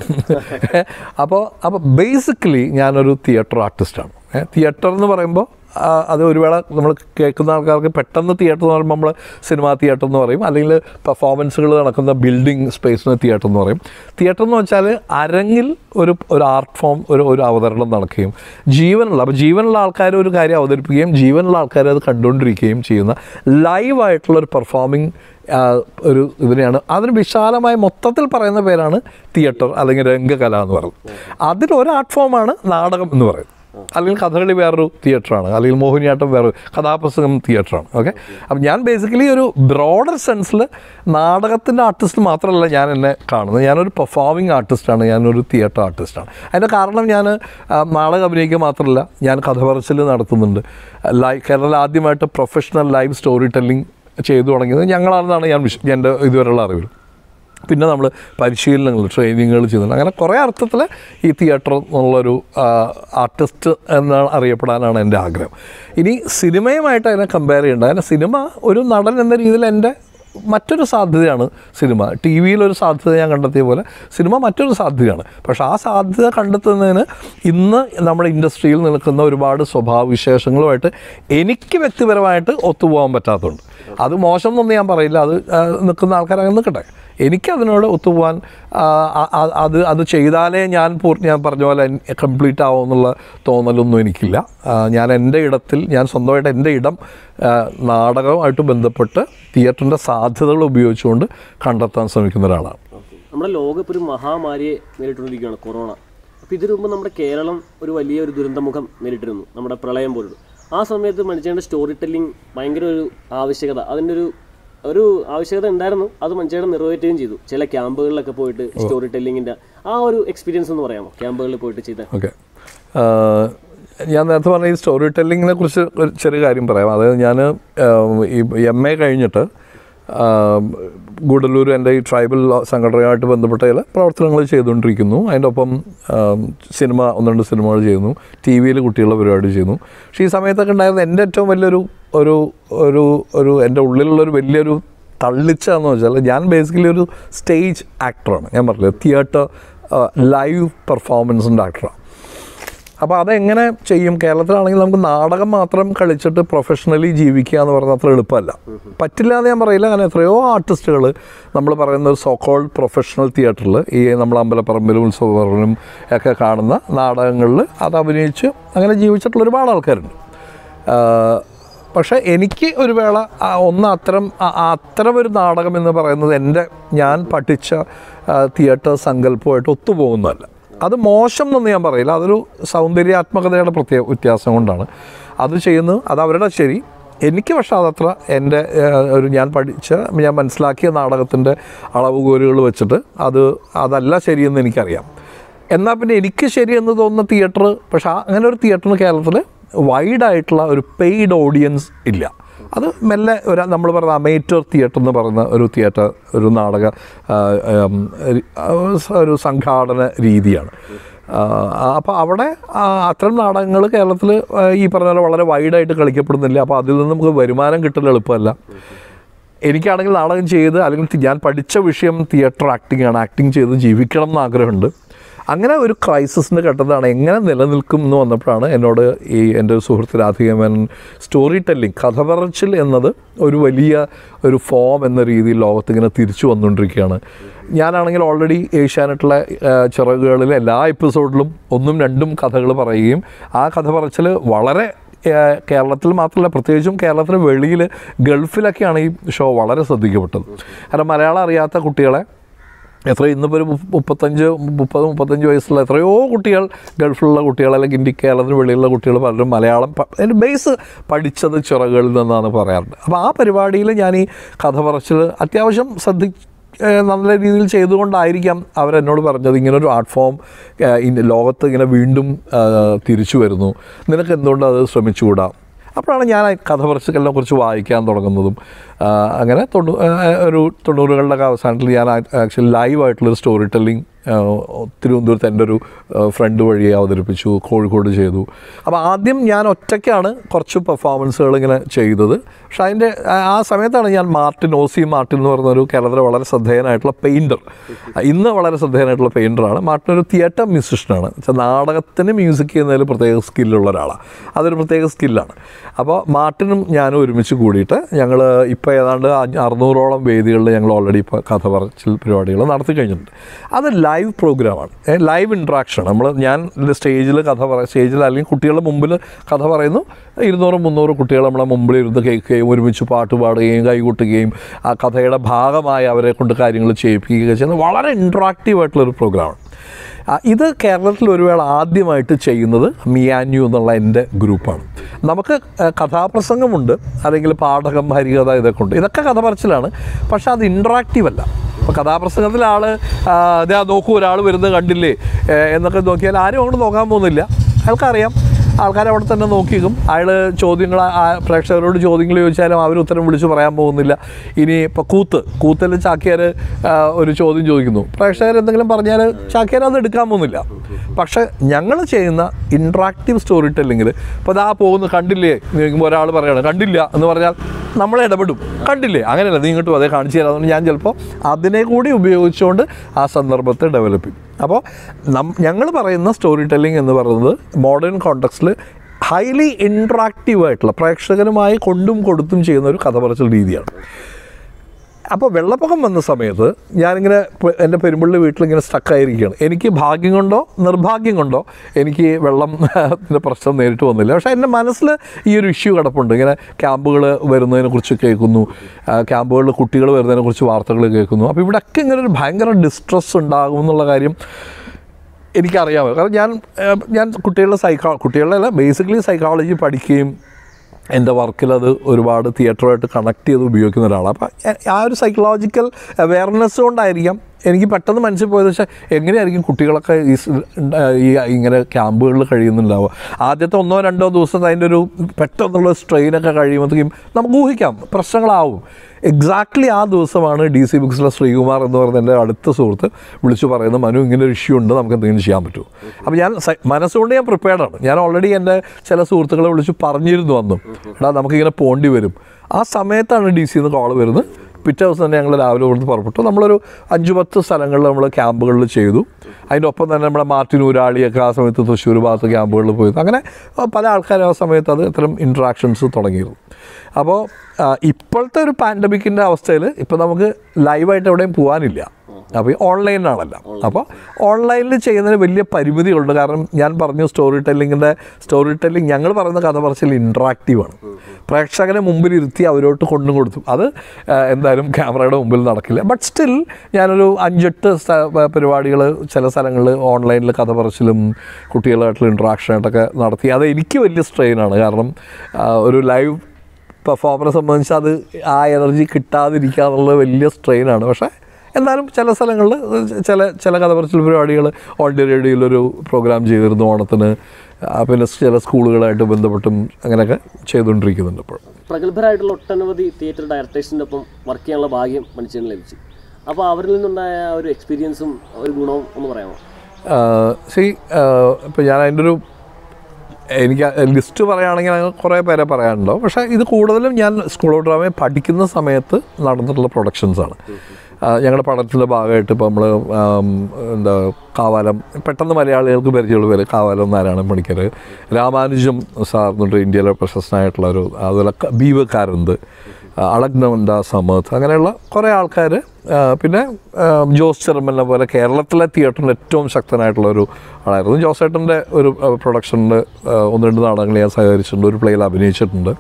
അപ്പോൾ അപ്പോൾ ബേസിക്കലി ഞാനൊരു തിയേറ്റർ ആർട്ടിസ്റ്റാണ് തിയേറ്റർ എന്ന് പറയുമ്പോൾ ആ, അത് ഒരു വേള നമ്മൾ കേൾക്കുന്ന ആൾക്കാർക്ക് പെട്ടെന്ന് തിയേറ്റർ എന്ന് പറയുമ്പോൾ നമ്മൾ സിനിമാ തിയേറ്റർ എന്ന് പറയും അല്ലെങ്കിൽ പെർഫോമൻസുകൾ നടക്കുന്ന ബിൽഡിംഗ് സ്പേസിന് തിയേറ്റർ എന്ന് പറയും തിയേറ്റർ എന്ന് വെച്ചാൽ അരങ്ങിൽ ഒരു ഒരു ആർട്ട് ഫോം ഒരു ഒരു അവതരണം നടക്കുകയും ജീവനുള്ള അപ്പോൾ ജീവനുള്ള ആൾക്കാർ ഒരു കാര്യം അവതരിപ്പിക്കുകയും ജീവനുള്ള ആൾക്കാർ അത് കണ്ടുകൊണ്ടിരിക്കുകയും ചെയ്യുന്ന ലൈവായിട്ടുള്ള ഒരു പെർഫോമിംഗ് ഒരു ഇതിനെയാണ് അതിന് വിശാലമായി മൊത്തത്തിൽ പറയുന്ന പേരാണ് തിയേറ്റർ അല്ലെങ്കിൽ രംഗകല എന്ന് പറയുന്നത് അതിലൊരു ആർട്ട് ഫോമാണ് നാടകം എന്ന് പറയുന്നത് അല്ലെങ്കിൽ കഥകളി വേറൊരു തിയേറ്ററാണ് അല്ലെങ്കിൽ മോഹിനിയാട്ടം വേറൊരു കഥാപ്രസംഗം തിയേറ്ററാണ് ഓക്കെ അപ്പം ഞാൻ ബേസിക്കലി ഒരു ബ്രോഡർ സെൻസിൽ നാടകത്തിൻ്റെ ആർട്ടിസ്റ്റ് മാത്രമല്ല ഞാൻ എന്നെ കാണുന്നത് ഞാനൊരു പെർഫോമിംഗ് ആർട്ടിസ്റ്റാണ് ഞാനൊരു തിയേറ്റർ ആർട്ടിസ്റ്റാണ് അതിൻ്റെ കാരണം ഞാൻ ആ, നാടകം അഭിനയിക്കുക മാത്രമല്ല ഞാൻ കഥ പറച്ചിൽ നടത്തുന്നുണ്ട് ലൈവ് കേരളത്തിൽ ആദ്യമായിട്ട് പ്രൊഫഷണൽ ലൈവ് സ്റ്റോറി ടെല്ലിംഗ് ചെയ്തു തുടങ്ങിയത് ഞങ്ങളാണെന്നാണ് ഞാൻ വിശ്വ എൻ്റെ ഇതുവരെയുള്ള അറിവിൽ പിന്നെ നമ്മൾ പരിശീലനങ്ങൾ ട്രെയിനിങ്ങുകൾ ചെയ്യുന്നുണ്ട് അങ്ങനെ കുറേ അർത്ഥത്തിൽ ഈ തിയേറ്റർ എന്നുള്ളൊരു ആർട്ടിസ്റ്റ് എന്നാണ് അറിയപ്പെടാനാണ് എൻ്റെ ആഗ്രഹം ഇനി സിനിമയുമായിട്ട് അതിനെ കമ്പയർ ചെയ്യേണ്ട അതിന് സിനിമ ഒരു നടൻ എന്ന രീതിയിൽ എൻ്റെ മറ്റൊരു സാധ്യതയാണ് സിനിമ ടി വിയിലൊരു സാധ്യത ഞാൻ കണ്ടെത്തിയ പോലെ സിനിമ മറ്റൊരു സാധ്യതയാണ് പക്ഷേ ആ സാധ്യത കണ്ടെത്തുന്നതിന് ഇന്ന് നമ്മുടെ ഇൻഡസ്ട്രിയിൽ നിൽക്കുന്ന ഒരുപാട് സ്വഭാവവിശേഷങ്ങളുമായിട്ട് എനിക്ക് വ്യക്തിപരമായിട്ട് ഒത്തുപോകാൻ പറ്റാത്തതുണ്ട് അത് മോശം എന്നൊന്നും ഞാൻ പറയില്ല അത് ആ, നിൽക്കുന്ന ആൾക്കാർ അങ്ങനെ നിൽക്കട്ടെ എനിക്കതിനോട് ഒത്തുപോകാൻ ആ, ആ- ആ- അത് അത് ചെയ്താലേ ഞാൻ പൂർ- ഞാൻ പറഞ്ഞ പോലെ കംപ്ലീറ്റ് ആവുമെന്നുള്ള തോന്നലൊന്നും എനിക്കില്ല ആ, ഞാൻ എൻ്റെ ഇടത്തിൽ ഞാൻ സ്വന്തമായിട്ട് എൻ്റെ ഇടം ആ, നാടകവുമായിട്ട് ബന്ധപ്പെട്ട് തിയേറ്ററിൻ്റെ സാധ്യതകൾ ഉപയോഗിച്ചുകൊണ്ട് കണ്ടെത്താൻ ശ്രമിക്കുന്ന ഒരാളാണ് നമ്മുടെ ലോകം ഇപ്പോൾ ഒരു മഹാമാരിയെ നേരിട്ടുകൊണ്ടിരിക്കുകയാണ് കൊറോണ അപ്പോൾ ഇതിനു മുമ്പ് നമ്മുടെ കേരളം ഒരു വലിയ ഒരു ദുരന്തമുഖം നേരിട്ടിരുന്നു നമ്മുടെ പ്രളയം പോലും ആ സമയത്ത് മണിച്ചേട്ടൻ്റെ സ്റ്റോറി ടെല്ലിംഗ് ഭയങ്കര ഒരു ആവശ്യകത അതിൻ്റെ ഒരു ഒരു ആവശ്യകത ഉണ്ടായിരുന്നു അത് മണിച്ചേട്ടൻ നിറവേറ്റുകയും ചെയ്തു ചില ക്യാമ്പുകളിലൊക്കെ പോയിട്ട് സ്റ്റോറി ടെല്ലിങ്ങിൻ്റെ ആ ഒരു എക്സ്പീരിയൻസ് എന്ന് പറയാമോ ക്യാമ്പുകളിൽ പോയിട്ട് ചെയ്ത ഓക്കെ ഞാൻ നേരത്തെ പറഞ്ഞ ഈ സ്റ്റോറി ടെല്ലിങ്ങിനെ കുറിച്ച് ഒരു ചെറിയ കാര്യം പറയാം അതായത് ഞാൻ ഈ എം എ കഴിഞ്ഞിട്ട് ആം, ഗൂഡല്ലൂർ എൻ്റെ ഈ ട്രൈബൽ സംഘടനയുമായിട്ട് ബന്ധപ്പെട്ട ചില പ്രവർത്തനങ്ങൾ ചെയ്തുകൊണ്ടിരിക്കുന്നു അതിൻ്റെ ഒപ്പം ആം, സിനിമ ഒന്ന് രണ്ട് സിനിമകൾ ചെയ്യുന്നു ടി വിയിൽ കുട്ടികളുടെ പരിപാടി ചെയ്യുന്നു പക്ഷേ ഈ സമയത്തൊക്കെ ഉണ്ടായിരുന്ന എൻ്റെ ഏറ്റവും വലിയൊരു ഒരു ഒരു ഒരു എൻ്റെ ഉള്ളിലുള്ളൊരു വലിയൊരു തള്ളിച്ച എന്ന് വെച്ചാൽ ഞാൻ ബേസിക്കലി ഒരു സ്റ്റേജ് ആക്ടറാണ് ഞാൻ പറഞ്ഞില്ലേ തിയേറ്റർ ലൈവ് പെർഫോമൻസിൻ്റെ ആക്ടറാണ് അപ്പോൾ അതെങ്ങനെ ചെയ്യും കേരളത്തിലാണെങ്കിൽ നമുക്ക് നാടകം മാത്രം കളിച്ചിട്ട് പ്രൊഫഷണലി ജീവിക്കുക എന്ന് പറഞ്ഞാൽ അത്ര എളുപ്പമല്ല പറ്റില്ല എന്ന് ഞാൻ പറയില്ല അങ്ങനെ എത്രയോ ആർട്ടിസ്റ്റുകൾ നമ്മൾ പറയുന്ന ഒരു സോക്കോൾ പ്രൊഫഷണൽ തിയേറ്ററിൽ ഈ നമ്മൾ അമ്പലപ്പറമ്പിലും ഉത്സവപ്പറമ്പിലും ഒക്കെ കാണുന്ന നാടകങ്ങളിൽ അത് അഭിനയിച്ച് അങ്ങനെ ജീവിച്ചിട്ടുള്ള ഒരുപാട് ആൾക്കാരുണ്ട് ആഹ് പക്ഷേ എനിക്ക് ഒരു വേള ആ ഒന്ന് അത്തരം ആ- ആ അത്തരം ഒരു നാടകം എന്ന് പറയുന്നത് എൻ്റെ ഞാൻ പഠിച്ച ആ, തിയേറ്റർ സങ്കല്പമായിട്ട് ഒത്തുപോകുന്നതല്ല അത് മോശം എന്നൊന്നും ഞാൻ പറയില്ല അതൊരു സൗന്ദര്യാത്മകതയുടെ പ്രത്യേക വ്യത്യാസം കൊണ്ടാണ് അത് ചെയ്യുന്നത് അത് അവരുടെ ശരി എനിക്ക് പക്ഷേ അതത്ര എൻ്റെ ആ, ഒരു ഞാൻ പഠിച്ച ഞാൻ മനസ്സിലാക്കിയ നാടകത്തിൻ്റെ അളവുകോലുകൾ വെച്ചിട്ട് അത് അതല്ല ശരിയെന്ന് എനിക്കറിയാം എന്നാൽ പിന്നെ എനിക്ക് ശരിയെന്ന് തോന്നുന്ന തിയേറ്റർ പക്ഷേ ആ- അങ്ങനെ ഒരു തിയേറ്ററിന് കേരളത്തിൽ വൈഡായിട്ടുള്ള ഒരു പെയ്ഡ് ഓഡിയൻസ് ഇല്ല അത് മെല്ലെ ഒരു നമ്മൾ പറയുന്ന അമേറ്റർ തിയേറ്റർ എന്ന് പറയുന്ന ഒരു തിയേറ്റർ ഒരു നാടക ആ, ഉം, ഒരു- ഒരു സംഘാടന രീതിയാണ് അപ്പോൾ അവിടെ ആ, അത്തരം നാടകങ്ങൾ കേരളത്തിൽ ഈ പറഞ്ഞ പോലെ വളരെ വൈഡായിട്ട് കളിക്കപ്പെടുന്നില്ല അപ്പോൾ അതിൽ നിന്ന് നമുക്ക് വരുമാനം കിട്ടൽ എളുപ്പമല്ല എനിക്കാണെങ്കിൽ നാടകം ചെയ്ത് അല്ലെങ്കിൽ തി- ഞാൻ പഠിച്ച വിഷയം തിയേറ്റർ ആക്ടിംഗ് ആണ് ആക്ടിങ് ചെയ്ത് ജീവിക്കണം എന്ന് ആഗ്രഹമുണ്ട് അങ്ങനെ ഒരു ക്രൈസിസിൻ്റെ ഘട്ടത്താണ് എങ്ങനെ നിലനിൽക്കും എന്ന് വന്നപ്പോഴാണ് എന്നോട് ഈ എൻ്റെ ഒരു സുഹൃത്ത് രാധികമൻ സ്റ്റോറി ടെല്ലിംഗ് കഥ പറച്ചിൽ എന്നത് ഒരു വലിയ ഒരു ഫോം എന്ന രീതിയിൽ ലോകത്തിങ്ങനെ തിരിച്ചു വന്നുകൊണ്ടിരിക്കുകയാണ് ഞാനാണെങ്കിൽ ഓൾറെഡി ഏഷ്യാനെറ്റിലെ ആ, ചിറകുകളിലെ എല്ലാ എപ്പിസോഡിലും ഒന്നും രണ്ടും കഥകൾ പറയുകയും ആ കഥ പറച്ചിൽ വളരെ ഏഹ് കേരളത്തിൽ മാത്രമല്ല പ്രത്യേകിച്ചും കേരളത്തിന് വെളിയിൽ ഗൾഫിലൊക്കെയാണ് ഈ ഷോ വളരെ ശ്രദ്ധിക്കപ്പെട്ടത് കാരണം മലയാളം അറിയാത്ത കുട്ടികളെ എത്ര ഇന്നിപ്പോൾ ഒരു മുപ്പ- മുപ്പത്തഞ്ച് മുപ്പത് മുപ്പത്തഞ്ച് വയസ്സുള്ള എത്രയോ കുട്ടികൾ ഗൾഫിലുള്ള കുട്ടികൾ അല്ലെങ്കിൽ ഇന്ത്യ കേരളത്തിന് വെളിയിലുള്ള കുട്ടികൾ പലരും മലയാളം പ- അതിൻ്റെ ബേസ് പഠിച്ചത് ചിറകുകളിൽ നിന്നാണ് പറയാറുണ്ട് അപ്പോൾ ആ പരിപാടിയിൽ ഞാൻ ഈ കഥ പറച്ചിൽ അത്യാവശ്യം ശ്രദ്ധി ഏഹ് നല്ല രീതിയിൽ ചെയ്തുകൊണ്ടായിരിക്കാം അവരെന്നോട് പറഞ്ഞത് ഇങ്ങനെ ഒരു ആർട്ട് ഫോം ലോകത്ത് ഇങ്ങനെ വീണ്ടും ഏഹ് തിരിച്ചു വരുന്നു നിനക്ക് എന്തുകൊണ്ട് അത് ശ്രമിച്ചുകൂടാ അപ്പോഴാണ് ഞാൻ ആ കഥ പറച്ചിലെല്ലാം കുറിച്ച് വായിക്കാൻ തുടങ്ങുന്നതും ആഹ് അങ്ങനെ തൊണ്ണൂ ആഹ് ഒരു തൊണ്ണൂറുകളുടെ ഒക്കെ അവസാനത്തിൽ ഞാൻ ആക്ച്വലി ലൈവായിട്ടുള്ളൊരു സ്റ്റോറി ടെല്ലിംഗ് തിരുവനന്തപുരത്ത് എൻ്റെ ഒരു ഫ്രണ്ട് വഴി അവതരിപ്പിച്ചു കോഴിക്കോട് ചെയ്തു അപ്പോൾ ആദ്യം ഞാൻ ഒറ്റയ്ക്കാണ് കുറച്ച് പെർഫോമൻസുകൾ ഇങ്ങനെ ചെയ്തത് പക്ഷേ അതിൻ്റെ ആ- ആ സമയത്താണ് ഞാൻ മാർട്ടിൻ ഒ സി മാർട്ടിൻ എന്ന് പറയുന്ന ഒരു കേരളത്തിലെ വളരെ ശ്രദ്ധേയനായിട്ടുള്ള പെയിൻറ്റർ ഇന്ന് വളരെ ശ്രദ്ധേയനായിട്ടുള്ള പെയിൻറ്ററാണ് മാർട്ടിൻ ഒരു തിയേറ്റർ മ്യൂസിഷ്യനാണ് വെച്ചാൽ നാടകത്തിന് മ്യൂസിക് ചെയ്യുന്നതിൽ പ്രത്യേക സ്കില്ലുള്ള ഒരാളാണ് അതൊരു പ്രത്യേക സ്കില്ലാണ് അപ്പോൾ മാർട്ടിനും ഞാനും ഒരുമിച്ച് കൂടിയിട്ട് ഞങ്ങൾ ഇപ്പോൾ ഏതാണ്ട് അഞ്ഞ- അറുന്നൂറോളം വേദികളിൽ ഞങ്ങൾ ഓൾറെഡി ഇപ്പോൾ കഥ പറച്ചിൽ പരിപാടികൾ നടത്തി കഴിഞ്ഞിട്ടുണ്ട് അത് ലൈവ് പ്രോഗ്രാമാണ് ലൈവ് ഇൻട്രാക്ഷൻ നമ്മൾ ഞാൻ സ്റ്റേജിൽ കഥ പറ സ്റ്റേജിൽ അല്ലെങ്കിൽ കുട്ടികളുടെ മുമ്പിൽ കഥ പറയുന്നു ഇരുന്നൂറ് മുന്നൂറ് കുട്ടികൾ നമ്മളെ മുമ്പിൽ ഇരുന്ന് കേൾക്കുകയും ഒരുമിച്ച് പാട്ട് പാടുകയും കൈകൊട്ടുകയും ആ കഥയുടെ ഭാഗമായി അവരെ കൊണ്ട് കാര്യങ്ങൾ ചെയ്യിപ്പിക്കുകയൊക്കെ ചെയ്യുന്ന വളരെ ഇൻട്രാക്റ്റീവ് ആയിട്ടുള്ളൊരു പ്രോഗ്രാമാണ് ആ, ഇത് കേരളത്തിൽ ഒരു വേള ആദ്യമായിട്ട് ചെയ്യുന്നത് മിയാന്യു എന്നുള്ള എൻ്റെ ഗ്രൂപ്പാണ് നമുക്ക് ആ, കഥാപ്രസംഗമുണ്ട് അല്ലെങ്കിൽ പാഠകം ഹരികഥ ഇതൊക്കെ ഉണ്ട് ഇതൊക്കെ കഥ പറച്ചിലാണ് പക്ഷേ അത് ഇൻട്രാക്റ്റീവ് അല്ല ഇപ്പോൾ കഥാപ്രസംഗത്തിൽ ആൾ അതെ നോക്കൂ ഒരാൾ വരുന്നത് കണ്ടില്ലേ ഏ, എന്നൊക്കെ നോക്കിയാൽ ആരും അങ്ങോട്ട് നോക്കാൻ പോകുന്നില്ല അയാൾക്കറിയാം ആൾക്കാർ അവിടെ തന്നെ നോക്കിക്കും അയാൾ ചോദ്യങ്ങൾ ആ പ്രേക്ഷകരോട് ചോദ്യങ്ങൾ ചോദിച്ചാലും അവർ ഉത്തരം വിളിച്ച് പറയാൻ പോകുന്നില്ല ഇനി ഇപ്പോൾ കൂത്ത് കൂത്തിൽ ചാക്യാർ ആ, ഒരു ചോദ്യം ചോദിക്കുന്നു പ്രേക്ഷകർ എന്തെങ്കിലും പറഞ്ഞാൽ ചാക്യാർ അത് എടുക്കാൻ പോകുന്നില്ല പക്ഷേ ഞങ്ങൾ ചെയ്യുന്ന ഇൻട്രാക്റ്റീവ് സ്റ്റോറി ടെല്ലിങ്ങിൽ ഇപ്പോൾ അതാ പോകുന്നു കണ്ടില്ലേ എന്ന് ചോദിക്കുമ്പോൾ ഒരാൾ പറയണം കണ്ടില്ല എന്ന് പറഞ്ഞാൽ നമ്മൾ ഇടപെടും കണ്ടില്ലേ അങ്ങനെയല്ല നീ ഇങ്ങോട്ട് അതേ കാണിച്ചു തരാം അതുകൊണ്ട് ഞാൻ ചിലപ്പോൾ അതിനെ കൂടി ഉപയോഗിച്ചുകൊണ്ട് ആ സന്ദർഭത്തെ ഡെവലപ്പ് ചെയ്യും അപ്പോൾ നം ഞങ്ങൾ പറയുന്ന സ്റ്റോറി ടെല്ലിംഗ് എന്ന് പറയുന്നത് മോഡേൺ കോണ്ടക്സ്റ്റിൽ ഹൈലി ഇൻട്രാക്റ്റീവ് ആയിട്ടുള്ള പ്രേക്ഷകരുമായി കൊണ്ടും കൊടുത്തും ചെയ്യുന്ന ഒരു കഥ പറച്ചിൽ രീതിയാണ് അപ്പോൾ വെള്ളപ്പൊക്കം വന്ന സമയത്ത് ഞാനിങ്ങനെ പെ- എൻ്റെ പെരുമ്പള്ളി വീട്ടിലിങ്ങനെ സ്റ്റക്കായിരിക്കുകയാണ് എനിക്ക് ഭാഗ്യം കൊണ്ടോ നിർഭാഗ്യം കൊണ്ടോ എനിക്ക് വെള്ളം ത്തിൻ്റെ പ്രശ്നം നേരിട്ട് വന്നില്ല പക്ഷേ എൻ്റെ മനസ്സിൽ ഈ ഒരു ഇഷ്യൂ കിടപ്പുണ്ട് ഇങ്ങനെ ക്യാമ്പുകൾ വരുന്നതിനെക്കുറിച്ച് കേൾക്കുന്നു ആ, ക്യാമ്പുകളിൽ കുട്ടികൾ വരുന്നതിനെക്കുറിച്ച് വാർത്തകൾ കേൾക്കുന്നു അപ്പോൾ ഇവിടെയൊക്കെ ഇങ്ങനെ ഒരു ഭയങ്കര ഡിസ്ട്രെസ് ഉണ്ടാകും എന്നുള്ള കാര്യം എനിക്കറിയാമോ കാരണം ഞാൻ ഏഹ്, ഞാൻ കുട്ടികളുടെ സൈക്കോ കുട്ടികളുടെ അല്ല ബേസിക്കലി സൈക്കോളജി പഠിക്കുകയും എൻ്റെ വർക്കിൽ അത് ഒരുപാട് തിയേറ്ററുമായിട്ട് കണക്ട് ചെയ്ത് ഉപയോഗിക്കുന്ന ഒരാളാണ് അപ്പം ആ ഒരു സൈക്കോളജിക്കൽ അവയർനെസ് കൊണ്ടായിരിക്കാം എനിക്ക് പെട്ടെന്ന് മനസ്സിൽ പോയത് വെച്ചാൽ എങ്ങനെയായിരിക്കും കുട്ടികളൊക്കെ ഈ സ് ഈ ഇങ്ങനെ ക്യാമ്പുകളിൽ കഴിയുന്നുണ്ടാവുക ആദ്യത്തെ ഒന്നോ രണ്ടോ ദിവസം അതിൻ്റെ ഒരു പെട്ടെന്നുള്ള സ്ട്രെയിനൊക്കെ കഴിയുമ്പോഴത്തേക്കും നമുക്ക് ഊഹിക്കാം പ്രശ്നങ്ങളാവും എക്സാക്ട്ലി ആ ദിവസമാണ് ഡി സി ബുക്സിലെ ശ്രീകുമാർ എന്ന് പറയുന്ന എൻ്റെ അടുത്ത സുഹൃത്ത് വിളിച്ചു പറയുന്നത് മനു ഇങ്ങനെ ഒരു ഇഷ്യൂ ഉണ്ട് നമുക്ക് എന്തെങ്കിലും ചെയ്യാൻ പറ്റുമോ അപ്പോൾ ഞാൻ സ- മനസ്സുകൊണ്ട് ഞാൻ പ്രിപ്പയർഡ് ആണ് ഞാൻ ഓൾറെഡി എൻ്റെ ചില സുഹൃത്തുക്കളെ വിളിച്ച് പറഞ്ഞിരുന്നു അന്നും എടാ നമുക്കിങ്ങനെ പോണ്ടി വരും ആ സമയത്താണ് ഡി സിന്ന് കോൾ വരുന്നത് പിറ്റേ ദിവസം തന്നെ ഞങ്ങൾ രാവിലെ ഇവിടുന്ന് പുറപ്പെട്ടു നമ്മളൊരു അഞ്ച് പത്ത് സ്ഥലങ്ങളിൽ നമ്മൾ ക്യാമ്പുകളിൽ ചെയ്തു അതിൻ്റെ ഒപ്പം തന്നെ നമ്മുടെ മാർട്ടിൻ ഊരാളിയൊക്കെ ആ സമയത്ത് തൃശ്ശൂർ ഭാഗത്ത് ക്യാമ്പുകളിൽ പോയി അങ്ങനെ പല ആൾക്കാരും ആ സമയത്ത് അത് ഇത്തരം ഇൻട്രാക്ഷൻസ് തുടങ്ങിയിരുന്നു അപ്പോൾ ആ, ഇപ്പോഴത്തെ ഒരു പാൻഡമിക്കിൻ്റെ അവസ്ഥയിൽ ഇപ്പോൾ നമുക്ക് ലൈവായിട്ട് എവിടെയും പോകാനില്ല അപ്പോൾ ഈ ഓൺലൈനാണല്ലോ അപ്പോൾ ഓൺലൈനിൽ ചെയ്യുന്നതിന് വലിയ പരിമിതികളുണ്ട് കാരണം ഞാൻ പറഞ്ഞു സ്റ്റോറി ടെല്ലിങ്ങിൻ്റെ സ്റ്റോറി ടെല്ലിങ് ഞങ്ങൾ പറയുന്ന കഥ പറച്ചിൽ ഇൻട്രാക്റ്റീവാണ് പ്രേക്ഷകനെ മുമ്പിൽ ഇരുത്തി അവരോട്ട് കൊണ്ടും കൊടുത്തു അത് ആ, എന്തായാലും ക്യാമറയുടെ മുമ്പിൽ നടക്കില്ല ബട്ട് സ്റ്റിൽ ഞാനൊരു അഞ്ചെട്ട് പരിപാടികൾ ചില സ്ഥലങ്ങളിൽ ഓൺലൈനിൽ കഥ പറച്ചിലും കുട്ടികളായിട്ടുള്ള ഇൻട്രാക്ഷനായിട്ടൊക്കെ നടത്തി അത് എനിക്ക് വലിയ സ്ട്രെയിനാണ് കാരണം ആ, ഒരു ലൈവ് പെർഫോമറെ സംബന്ധിച്ച് അത് ആ എനർജി കിട്ടാതിരിക്കുക എന്നുള്ളത് വലിയ സ്ട്രെയിനാണ് പക്ഷേ എന്നാലും ചില സ്ഥലങ്ങളിൽ ചില ചില കഥ പറച്ചിൽ പരിപാടികൾ ഓൾ ഇന്ത്യ റേഡിയോയിലൊരു പ്രോഗ്രാം ചെയ്തിരുന്നു ഓണത്തിന് ആ, പിന്നെ ചില സ്കൂളുകളായിട്ട് ബന്ധപ്പെട്ടും അങ്ങനെയൊക്കെ ചെയ്തുകൊണ്ടിരിക്കുന്നുണ്ട് ഇപ്പോൾ പ്രഗത്ഭരായിട്ടുള്ള ഒട്ടനവധി തിയേറ്റർ ഡയറക്ടേഴ്സിൻ്റെ ഒപ്പം വർക്ക് ചെയ്യാനുള്ള ഭാഗ്യം മനുഷ്യന് ലഭിച്ചു അപ്പോൾ അവരിൽ നിന്നുണ്ടായ ആ ഒരു എക്സ്പീരിയൻസും ഒരു ഗുണവും ഒന്ന് പറയാമോ സി ഇപ്പം ഞാൻ അതിൻ്റെ ഒരു എനിക്ക് ലിസ്റ്റ് പറയുകയാണെങ്കിൽ അങ്ങനെ കുറേ പേരെ പറയാനുണ്ടാവും പക്ഷേ ഇത് കൂടുതലും ഞാൻ സ്കൂൾ ഓഫ് ഡ്രാമയെ പഠിക്കുന്ന സമയത്ത് നടന്നിട്ടുള്ള പ്രൊഡക്ഷൻസാണ് ഞങ്ങളുടെ പഠനത്തിൻ്റെ ഭാഗമായിട്ട് ഇപ്പോൾ നമ്മൾ എന്താ കാവാലം പെട്ടെന്ന് മലയാളികൾക്ക് പരിചയമുള്ള പേര് കാവാലം നാരായണൻ പണിക്കർ രാമാനുജം സാർ എന്നിട്ട് ഇന്ത്യയിലെ പ്രശസ്തനായിട്ടുള്ള ഒരു അതുപോലെ ക- ബീവ് കാരന്ത് അളഗ്നവന്ത സമത്ത് അങ്ങനെയുള്ള കുറേ ആൾക്കാർ പിന്നെ ആ, ജോസ് ചെറുമലിനെ പോലെ കേരളത്തിലെ തിയേറ്ററിൻ്റെ ഏറ്റവും ശക്തനായിട്ടുള്ള ഒരു ആളായിരുന്നു ജോസ് ഏട്ടൻ്റെ ഒരു പ്രൊഡക്ഷനിൽ ഒന്ന് രണ്ട് നാടകങ്ങൾ ഞാൻ സഹകരിച്ചിട്ടുണ്ട് ഒരു പ്ലേയിൽ അഭിനയിച്ചിട്ടുണ്ട്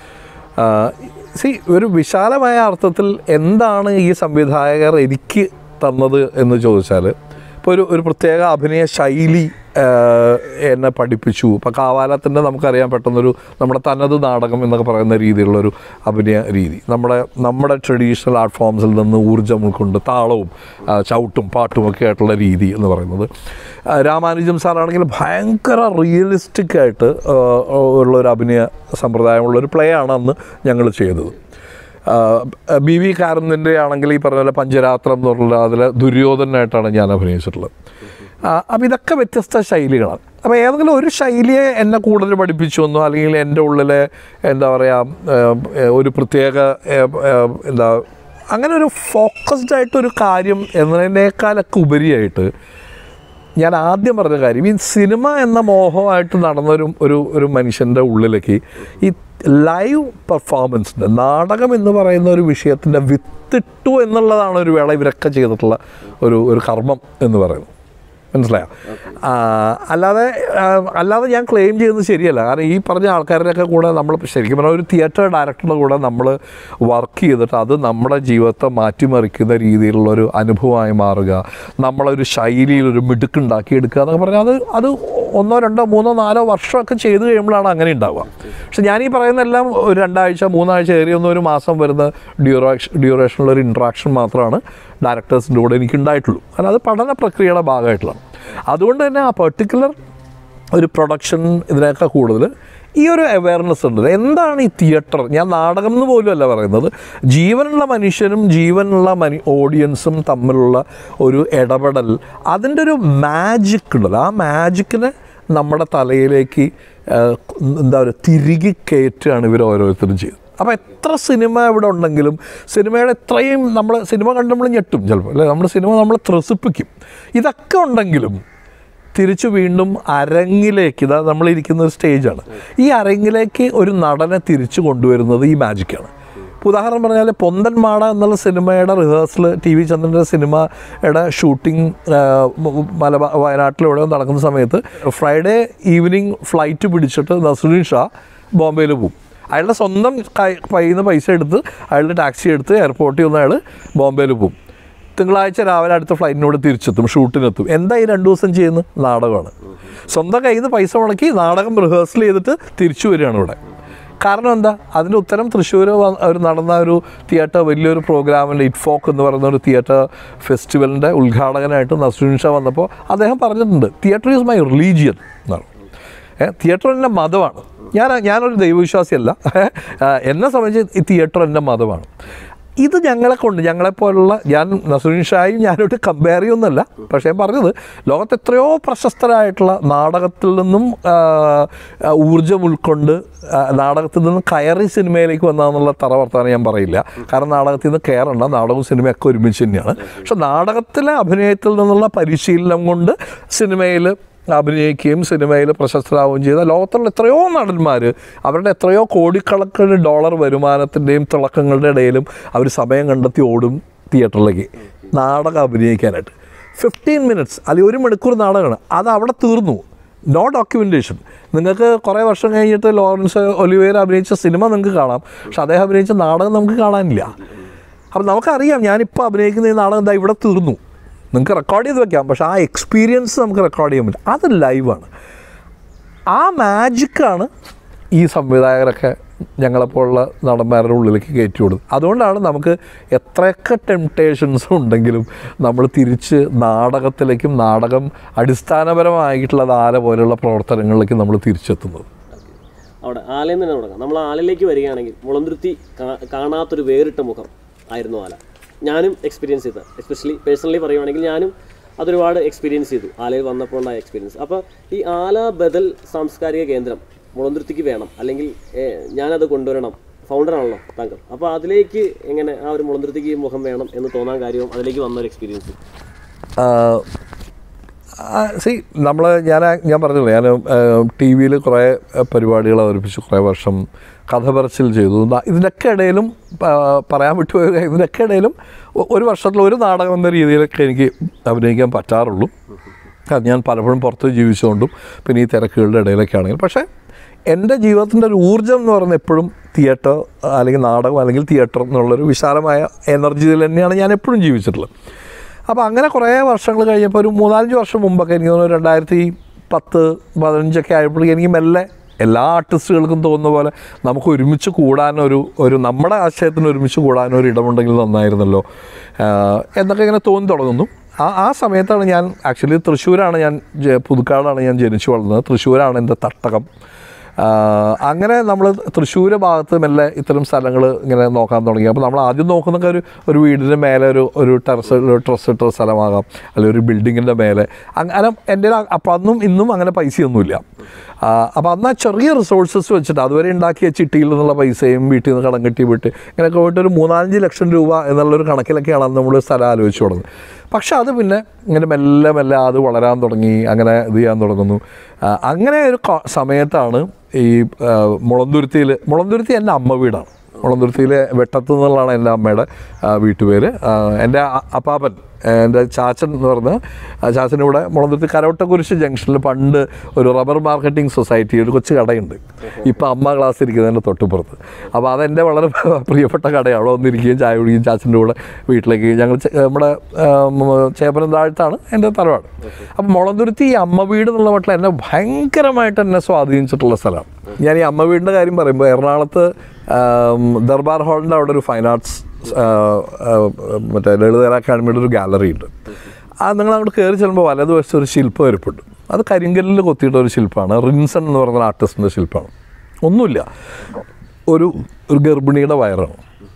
സി ഒരു വിശാലമായ അർത്ഥത്തിൽ എന്താണ് ഈ സംവിധായകർ എനിക്ക് തന്നത് എന്ന് ചോദിച്ചാൽ ഇപ്പോൾ ഒരു ഒരു പ്രത്യേക അഭിനയ ശൈലി ആ, എന്നെ പഠിപ്പിച്ചു ഇപ്പോൾ കാവാലത്തിൻ്റെ നമുക്കറിയാൻ പെട്ടെന്നൊരു നമ്മുടെ തനത് നാടകം എന്നൊക്കെ പറയുന്ന രീതിയിലുള്ളൊരു അഭിനയ രീതി നമ്മുടെ നമ്മുടെ ട്രഡീഷണൽ ആർട്ട് ഫോംസിൽ നിന്ന് ഊർജ്ജം ഉൾക്കൊണ്ട് താളവും ആ, ചവിട്ടും പാട്ടും ഒക്കെ ആയിട്ടുള്ള രീതി എന്ന് പറയുന്നത് ആ, രാമാനുജം സാറാണെങ്കിൽ ഭയങ്കര റിയലിസ്റ്റിക് ആയിട്ട് ആ, ഉള്ളൊരു അഭിനയ സമ്പ്രദായമുള്ളൊരു പ്ലേ ആണ് അന്ന് ഞങ്ങൾ ചെയ്തത് ബി വി കാരന്തിൻ്റെ ആണെങ്കിൽ ഈ പറഞ്ഞ പോലെ പഞ്ചരാത്രം എന്ന് പറഞ്ഞുള്ള അതിൽ ദുര്യോധനായിട്ടാണ് ഞാൻ അഭിനയിച്ചിട്ടുള്ളത് അപ്പം ഇതൊക്കെ വ്യത്യസ്ത ശൈലികളാണ് അപ്പോൾ ഏതെങ്കിലും ഒരു ശൈലിയെ എന്നെ കൂടുതൽ പഠിപ്പിച്ചു എന്നോ അല്ലെങ്കിൽ എൻ്റെ ഉള്ളിലെ എന്താ പറയുക ഒരു പ്രത്യേക ഏഹ്, ഏഹ്, എന്താ അങ്ങനെ ഒരു ഫോക്കസ്ഡ് ആയിട്ടൊരു കാര്യം എന്നതിനേക്കാളൊക്കെ ഉപരിയായിട്ട് ഞാൻ ആദ്യം പറഞ്ഞ കാര്യം ഈ സിനിമ എന്ന മോഹമായിട്ട് നടന്നൊരു ഒരു ഒരു മനുഷ്യൻ്റെ ഉള്ളിലേക്ക് ഈ ലൈവ് പെർഫോമൻസിൻ്റെ നാടകം എന്ന് പറയുന്ന ഒരു വിഷയത്തിൻ്റെ വിത്തിട്ടു എന്നുള്ളതാണ് ഒരു വേള ഇവരൊക്കെ ചെയ്തിട്ടുള്ള ഒരു ഒരു കർമ്മം എന്ന് പറയുന്നത് മനസ്സിലായോ ആ, അല്ലാതെ ആ, അല്ലാതെ ഞാൻ ക്ലെയിം ചെയ്യുന്നത് ശരിയല്ല കാരണം ഈ പറഞ്ഞ ആൾക്കാരുടെയൊക്കെ കൂടെ നമ്മൾ ശരിക്കും പറഞ്ഞാൽ ഒരു തിയേറ്റർ ഡയറക്ടറുടെ കൂടെ നമ്മൾ വർക്ക് ചെയ്തിട്ട് അത് നമ്മുടെ ജീവിതത്തെ മാറ്റിമറിക്കുന്ന രീതിയിലുള്ള ഒരു അനുഭവമായി മാറുക നമ്മളൊരു ശൈലിയിൽ ഒരു മിടുക്കുണ്ടാക്കി എടുക്കുക എന്നൊക്കെ പറഞ്ഞാൽ അത് അത് ഒന്നോ രണ്ടോ മൂന്നോ നാലോ വർഷമൊക്കെ ചെയ്ത് കഴിയുമ്പോഴാണ് അങ്ങനെ ഉണ്ടാവുക പക്ഷെ ഞാൻ ഈ പറയുന്നതെല്ലാം ഒരു രണ്ടാഴ്ച മൂന്നാഴ്ച ഏറിയൊന്നും ഒരു മാസം വരുന്ന ഡ്യൂറേഷൻ ഡ്യൂറേഷനുള്ള ഒരു ഇൻട്രാക്ഷൻ മാത്രമാണ് ഡയറക്ടേഴ്സിൻ്റെ കൂടെ എനിക്ക് ഉണ്ടായിട്ടുള്ളൂ കാരണം അത് പഠന പ്രക്രിയയുടെ ഭാഗമായിട്ടുള്ളതാണ് അതുകൊണ്ട് തന്നെ ആ പെർട്ടിക്കുലർ ഒരു പ്രൊഡക്ഷൻ ഇതിനേക്കാൾ കൂടുതൽ ഈ ഒരു അവയർനെസ് ഉണ്ട് എന്താണ് ഈ തിയേറ്റർ ഞാൻ നാടകം എന്ന് പോലും അല്ല പറയുന്നത് ജീവനുള്ള മനുഷ്യനും ജീവനുള്ള മനു ഓഡിയൻസും തമ്മിലുള്ള ഒരു ഇടപെടൽ അതിൻ്റെ ഒരു മാജിക് ഉണ്ടല്ലോ ആ മാജിക്കിനെ നമ്മുടെ തലയിലേക്ക് ആ, എന്താ പറയുക തിരികെ കയറ്റുകയാണ് ഇവർ ഓരോരുത്തരും ചെയ്തത് അപ്പോൾ എത്ര സിനിമ ഇവിടെ ഉണ്ടെങ്കിലും സിനിമയുടെ എത്രയും നമ്മൾ സിനിമ കണ്ട് നമ്മൾ ഞെട്ടും ചിലപ്പോൾ അല്ലെ നമ്മുടെ സിനിമ നമ്മളെ ത്രസിപ്പിക്കും ഇതൊക്കെ ഉണ്ടെങ്കിലും തിരിച്ചു വീണ്ടും അരങ്ങിലേക്ക് ഇതാ നമ്മളിരിക്കുന്ന ഒരു സ്റ്റേജാണ് ഈ അരങ്ങിലേക്ക് ഒരു നടനെ തിരിച്ചു കൊണ്ടുവരുന്നത് ഈ മാജിക്കാണ് ഇപ്പോൾ ഉദാഹരണം പറഞ്ഞാൽ പൊന്തൻ മാട എന്നുള്ള സിനിമയുടെ റിഹേഴ്സൽ ടി വി ചന്ദ്രൻ്റെ സിനിമയുടെ ഷൂട്ടിംഗ് മലബാർ വയനാട്ടിലെവിടെയോ നടക്കുന്ന സമയത്ത് ഫ്രൈഡേ ഈവനിങ് ഫ്ലൈറ്റ് പിടിച്ചിട്ട് നസറുദ്ദീൻ ഷാ ബോംബെയിൽ പോകും അയാളുടെ സ്വന്തം കൈ കയ്യിൽ നിന്ന് പൈസ എടുത്ത് അയാളുടെ ടാക്സി എടുത്ത് എയർപോർട്ടിൽ നിന്ന് അയാൾ ബോംബെയിൽ പോകും തിങ്കളാഴ്ച രാവിലെ അടുത്ത ഫ്ലൈറ്റിനോട് തിരിച്ചെത്തും ഷൂട്ടിനെത്തും എന്താ ഈ രണ്ട് ദിവസം ചെയ്യുന്നത് നാടകമാണ് സ്വന്തം കയ്യിൽ നിന്ന് പൈസ മുടക്കി നാടകം റിഹേഴ്സൽ ചെയ്തിട്ട് തിരിച്ചു വരികയാണ് ഇവിടെ കാരണം എന്താ അതിൻ്റെ ഉത്തരം തൃശ്ശൂർ ഒരു നടന്ന ഒരു തിയേറ്റർ വലിയൊരു പ്രോഗ്രാമിൻ്റെ ഇറ്റ്ഫോക്ക് എന്ന് പറയുന്ന ഒരു തിയേറ്റർ ഫെസ്റ്റിവലിൻ്റെ ഉദ്ഘാടകനായിട്ട് നസ്രുൻ ഷാ വന്നപ്പോൾ അദ്ദേഹം പറഞ്ഞിട്ടുണ്ട് തിയേറ്റർ ഈസ് മൈ റിലീജിയൻ എന്നാണ് തിയേറ്റർ എൻ്റെ മതമാണ് ഞാൻ ഞാനൊരു ദൈവവിശ്വാസിയല്ല ഏ, എന്നെ സംബന്ധിച്ച് ഈ തിയേറ്റർ എൻ്റെ മതമാണ് ഇത് ഞങ്ങളെ കൊണ്ട് ഞങ്ങളെപ്പോലുള്ള ഞാൻ നസുരീൻ ഷായും ഞാനോട്ട് കമ്പയർ ചെയ്യുന്നല്ല പക്ഷേ ഞാൻ പറഞ്ഞത് ലോകത്ത് എത്രയോ പ്രശസ്തരായിട്ടുള്ള നാടകത്തിൽ നിന്നും ആ, ആ, ഊർജ്ജം ഉൾക്കൊണ്ട് ആ, നാടകത്തിൽ നിന്നും കയറി സിനിമയിലേക്ക് വന്നതെന്നുള്ള തറ വർത്താനം ഞാൻ പറയില്ല കാരണം നാടകത്തിൽ നിന്ന് കയറണ്ട നാടകവും സിനിമയൊക്കെ ഒരുമിച്ച് തന്നെയാണ് പക്ഷെ നാടകത്തിലെ അഭിനയത്തിൽ നിന്നുള്ള പരിശീലനം കൊണ്ട് സിനിമയിൽ അഭിനയിക്കുകയും സിനിമയിൽ പ്രശസ്തരാവുകയും ചെയ്ത ലോകത്തുള്ള എത്രയോ നടന്മാർ അവരുടെ എത്രയോ കോടിക്കണക്കിന് ഡോളർ വരുമാനത്തിൻ്റെയും തിളക്കങ്ങളുടെ ഇടയിലും അവർ സമയം കണ്ടെത്തി ഓടും തിയേറ്ററിലേക്ക് നാടകം അഭിനയിക്കാനായിട്ട് ഫിഫ്റ്റീൻ മിനിറ്റ്സ് അല്ലെങ്കിൽ ഒരു മണിക്കൂർ നാടകമാണ് അത് അവിടെ തീർന്നു നോ ഡോക്യുമെൻറ്റേഷൻ നിങ്ങൾക്ക് കുറേ വർഷം കഴിഞ്ഞിട്ട് ലോറൻസ് ഒലിവേർ അഭിനയിച്ച സിനിമ നിങ്ങൾക്ക് കാണാം പക്ഷെ അദ്ദേഹം അഭിനയിച്ച നാടകം നമുക്ക് കാണാനില്ല അപ്പം നമുക്കറിയാം ഞാനിപ്പോൾ അഭിനയിക്കുന്ന ഈ നാടകം എന്താ ഇവിടെ തീർന്നു നിങ്ങൾക്ക് റെക്കോർഡ് ചെയ്ത് വെക്കാം പക്ഷേ ആ എക്സ്പീരിയൻസ് നമുക്ക് റെക്കോർഡ് ചെയ്യാൻ പറ്റും അത് ലൈവാണ് ആ മാജിക്കാണ് ഈ സംവിധായകരൊക്കെ ഞങ്ങളെപ്പോലുള്ള നടന്മാരുടെ ഉള്ളിലേക്ക് കയറ്റി കൊടുത്തത് അതുകൊണ്ടാണ് നമുക്ക് എത്രയൊക്കെ ടെംപ്ടേഷൻസ് ഉണ്ടെങ്കിലും നമ്മൾ തിരിച്ച് നാടകത്തിലേക്കും നാടകം അടിസ്ഥാനപരമായിട്ടുള്ള ആല പോലെയുള്ള പ്രവർത്തനങ്ങളിലേക്ക് നമ്മൾ തിരിച്ചെത്തുന്നത് അവിടെ ആലയിൽ നിന്ന് തന്നെ തുടങ്ങാം നമ്മൾ ആലയിലേക്ക് വരികയാണെങ്കിൽ മുളന്തുരുത്തി കാ- കാണാത്തൊരു വേറിട്ട മുഖം ആയിരുന്നു ആല ഞാനും എക്സ്പീരിയൻസ് ചെയ്ത എസ്പെഷ്യലി പേഴ്സണലി പറയുവാണെങ്കിൽ ഞാനും അതൊരുപാട് എക്സ്പീരിയൻസ് ചെയ്തു ആലയിൽ വന്നപ്പോൾ ഉണ്ടായ എക്സ്പീരിയൻസ് അപ്പോൾ ഈ ആല ബദൽ സാംസ്കാരിക കേന്ദ്രം മുളന്തുരുത്തിക്ക് വേണം അല്ലെങ്കിൽ ഏഹ്, ഞാനത് കൊണ്ടുവരണം ഫൗണ്ടറാണല്ലോ താങ്കൾ അപ്പോൾ അതിലേക്ക് എങ്ങനെ ആ ഒരു മുളന്തുരുത്തിക്ക് ഈ മുഖം വേണം എന്ന് തോന്നാൻ കാര്യവും അതിലേക്ക് വന്ന ഒരു എക്സ്പീരിയൻസ് സി നമ്മൾ ഞാൻ ഞാൻ പറഞ്ഞില്ലേ ഞാൻ ടി വിയിൽ കുറേ പരിപാടികൾ അവതരിപ്പിച്ചു കുറേ വർഷം കഥ പറച്ചിൽ ചെയ്തു ന- ഇതിൻ്റെയൊക്കെ ഇടയിലും ആ, പറയാൻ വിട്ടുപോയ കാര്യം, ഇതിൻ്റെയൊക്കെ ഇടയിലും ഒ- ഒരു വർഷത്തിൽ ഒരു നാടകം എന്ന രീതിയിലൊക്കെ എനിക്ക് അഭിനയിക്കാൻ പറ്റാറുള്ളൂ അത് ഞാൻ പലപ്പോഴും പുറത്ത് ജീവിച്ചുകൊണ്ടും പിന്നെ ഈ തിരക്കുകളുടെ ഇടയിലൊക്കെ ആണെങ്കിൽ പക്ഷേ എൻ്റെ ജീവിതത്തിൻ്റെ ഒരു ഊർജ്ജം എന്ന് പറയുന്നത് എപ്പോഴും തിയേറ്റർ അല്ലെങ്കിൽ നാടകം അല്ലെങ്കിൽ തിയേറ്റർ എന്നുള്ളൊരു വിശാലമായ എനർജിയിൽ തന്നെയാണ് ഞാൻ എപ്പോഴും ജീവിച്ചിട്ടുള്ളത് അപ്പോൾ അങ്ങനെ കുറേ വർഷങ്ങൾ കഴിഞ്ഞപ്പോൾ ഒരു മൂന്നാലഞ്ച് വർഷം മുമ്പൊക്കെ എനിക്ക് തോന്നുന്നു രണ്ടായിരത്തി പത്ത് പതിനഞ്ചൊക്കെ ആയപ്പോഴേക്കും എനിക്ക് മെല്ലെ എല്ലാ ആർട്ടിസ്റ്റുകൾക്കും തോന്നുന്ന പോലെ നമുക്ക് ഒരുമിച്ച് കൂടാനൊരു ഒരു നമ്മുടെ ആശയത്തിന് ഒരുമിച്ച് കൂടാനൊരു ഇടമുണ്ടെങ്കിൽ നന്നായിരുന്നല്ലോ ആഹ് എന്നൊക്കെ ഇങ്ങനെ തോന്നി തുടങ്ങുന്നു ആ ആ സമയത്താണ് ഞാൻ ആക്ച്വലി തൃശ്ശൂരാണ് ഞാൻ ജ- പുതുക്കാടാണ് ഞാൻ ജനിച്ചു വളർന്നത് തൃശ്ശൂരാണ് എൻ്റെ തട്ടകം ആഹ് അങ്ങനെ നമ്മൾ തൃശ്ശൂർ ഭാഗത്ത് മെല്ലെ ഇത്തരം സ്ഥലങ്ങൾ ഇങ്ങനെ നോക്കാൻ തുടങ്ങി അപ്പോൾ നമ്മൾ ആദ്യം നോക്കുന്നൊക്കെ ഒരു ഒരു വീടിൻ്റെ മേലെ ഒരു ഒരു ടെറസ് ഒരു ഡ്രസ് ഇട്ട സ്ഥലമാകാം അല്ലെങ്കിൽ ഒരു ബിൽഡിങ്ങിൻ്റെ മേലെ അങ്ങനെ എൻ്റെ അപ്പോൾ അന്നും ഇന്നും അങ്ങനെ പൈസയൊന്നുമില്ല അപ്പോൾ അന്ന് ആ ചെറിയ റിസോഴ്സസ് വെച്ചിട്ട് അതുവരെ ഉണ്ടാക്കിയ ചിട്ടിയിൽ നിന്നുള്ള പൈസയും വീട്ടിൽ നിന്ന് കടം കെട്ടി വിട്ട് ഇങ്ങനെയൊക്കെ പോയിട്ട് ഒരു മൂന്നാലഞ്ച് ലക്ഷം രൂപ എന്നുള്ളൊരു കണക്കിലൊക്കെയാണ് അന്ന് നമ്മൾ സ്ഥലം ആലോചിച്ച് തുടങ്ങുന്നത് പക്ഷെ അത് പിന്നെ ഇങ്ങനെ മെല്ലെ മെല്ലെ അത് വളരാൻ തുടങ്ങി അങ്ങനെ ഇത് ചെയ്യാൻ തുടങ്ങുന്നു ആ, അങ്ങനെ ഒരു ക- സമയത്താണ് ഈ ആ, മുളന്തുരുത്തിയിൽ മുളന്തുരുത്തി എൻ്റെ അമ്മ വീടാണ് മുളന്തുരുത്തിയിലെ വെട്ടത്ത് നിന്നുള്ളതാണ് എൻ്റെ അമ്മയുടെ ആ, വീട്ടുപേര് ആ, എൻ്റെ അ- അപ്പാപ്പൻ എൻ്റെ ചാച്ചൻ എന്ന് പറഞ്ഞ ആ ചാച്ചൻ്റെ കൂടെ മുളന്തുരുത്തി കരോട്ടക്കുരിശ് ജംഗ്ഷനിൽ പണ്ട് ഒരു റബ്ബർ മാർക്കറ്റിംഗ് സൊസൈറ്റി ഒരു കൊച്ചു കടയുണ്ട് ഇപ്പം അമ്മ ക്ലാസ് ഇരിക്കുന്നതിൻ്റെ തൊട്ടുപുറത്ത് അപ്പോൾ അതെൻ്റെ വളരെ പ്രിയപ്പെട്ട കടയാണ് അവിടെ വന്നിരിക്കുകയും ചായ കുടിക്കുകയും ചാച്ചൻ്റെ കൂടെ വീട്ടിലേക്ക് ഞങ്ങൾ ചെ- നമ്മുടെ ചേപ്പനം താഴത്താണ് എൻ്റെ തറവാട് അപ്പം മുളന്തുരുത്തി ഈ അമ്മ വീട് എന്നുള്ള മട്ടിൽ എന്നെ ഭയങ്കരമായിട്ട് എന്നെ സ്വാധീനിച്ചിട്ടുള്ള സ്ഥലമാണ് ഞാൻ ഈ അമ്മ വീടിൻ്റെ കാര്യം പറയുമ്പോൾ എറണാകുളത്ത് ആം, ദർബാർ ഹാളിൻ്റെ അവിടെ ഒരു ഫൈൻ ആർട്സ് ആ, ആ, മറ്റേ ലളിതകല അക്കാഡമിയുടെ ഒരു ഗാലറി ഉണ്ട് ആ നിങ്ങൾ അങ്ങോട്ട് കയറി ചെല്ലുമ്പോൾ വലതുവശത്ത് ഒരു ശില്പം ഇരിപ്പുണ്ട് അത് കരിങ്കല്ലിൽ കൊത്തിയിട്ട ഒരു ശില്പമാണ് റിൻസൺ എന്ന് പറയുന്ന ആർട്ടിസ്റ്റിൻ്റെ ശില്പമാണ് ഒന്നുമില്ല ഒരു ഒരു ഗർഭിണിയുടെ വയറാണ്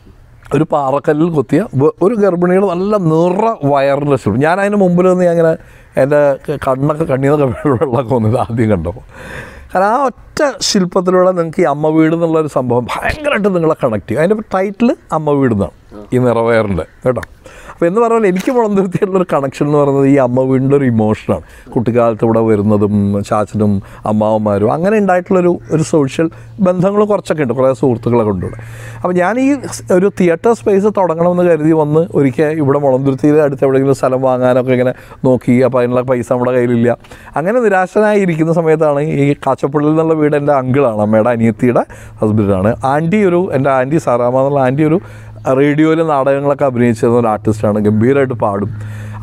ഒരു പാറക്കല്ലിൽ കൊത്തിയ വ- ഒരു ഗർഭിണിയുടെ നല്ല നിറ വയറിൻ്റെ ശില്പം ഞാൻ അതിന് മുമ്പിൽ നിന്ന് ഞാൻ ഇങ്ങനെ എൻ്റെ കണ്ണൊക്കെ കണ്ണീന്നൊക്കെ വെള്ളമൊക്കെ വന്നത് ആദ്യം കണ്ടപ്പോൾ കാരണം ആ ഒറ്റ ശില്പത്തിലൂടെ നിങ്ങൾക്ക് ഈ അമ്മ വീട് എന്നുള്ളൊരു സംഭവം ഭയങ്കരമായിട്ട് നിങ്ങളെ കണക്ട് ചെയ്യും അതിൻ്റെ ടൈറ്റിൽ അമ്മ വീട് എന്നാണ് ഈ നിറവയറിൻ്റെ കേട്ടോ അപ്പോൾ എന്ന് പറഞ്ഞാൽ എനിക്ക് മുളന്തുരുത്തിയുള്ളൊരു കണക്ഷൻ എന്ന് പറയുന്നത് ഈ അമ്മ വീടിൻ്റെ ഒരു ഇമോഷനാണ് കുട്ടിക്കാലത്ത് ഇവിടെ വരുന്നതും ചാച്ചനും അമ്മാവന്മാരും അങ്ങനെ ഉണ്ടായിട്ടുള്ളൊരു ഒരു സോഷ്യൽ ബന്ധങ്ങൾ കുറച്ചൊക്കെ ഉണ്ട് കുറേ സുഹൃത്തുക്കളൊക്കെ ഉണ്ട് ഇവിടെ അപ്പോൾ ഞാൻ ഈ സ് ഒരു തിയേറ്റർ സ്പേസ് തുടങ്ങണമെന്ന് കരുതി വന്ന് ഒരിക്കൽ ഇവിടെ മുളന്തുരുത്തിയിൽ അടുത്ത് എവിടെയെങ്കിലും സ്ഥലം വാങ്ങാനൊക്കെ ഇങ്ങനെ നോക്കി അപ്പോൾ അതിനുള്ള പൈസ നമ്മുടെ കയ്യിലില്ല അങ്ങനെ നിരാശനായി ഇരിക്കുന്ന സമയത്താണ് ഈ കാച്ചപ്പള്ളിയിൽ നിന്നുള്ള വീട് എൻ്റെ അങ്കിളാണ് അമ്മയുടെ അനിയത്തിയുടെ ഹസ്ബൻഡാണ് ആൻറ്റി ഒരു എൻ്റെ ആൻറ്റി സാറാമ എന്നുള്ള ആൻറ്റി ഒരു റേഡിയോയിൽ നാടകങ്ങളൊക്കെ അഭിനയിച്ചിരുന്ന ഒരു ആർട്ടിസ്റ്റാണ് ഗംഭീരമായിട്ട് പാടും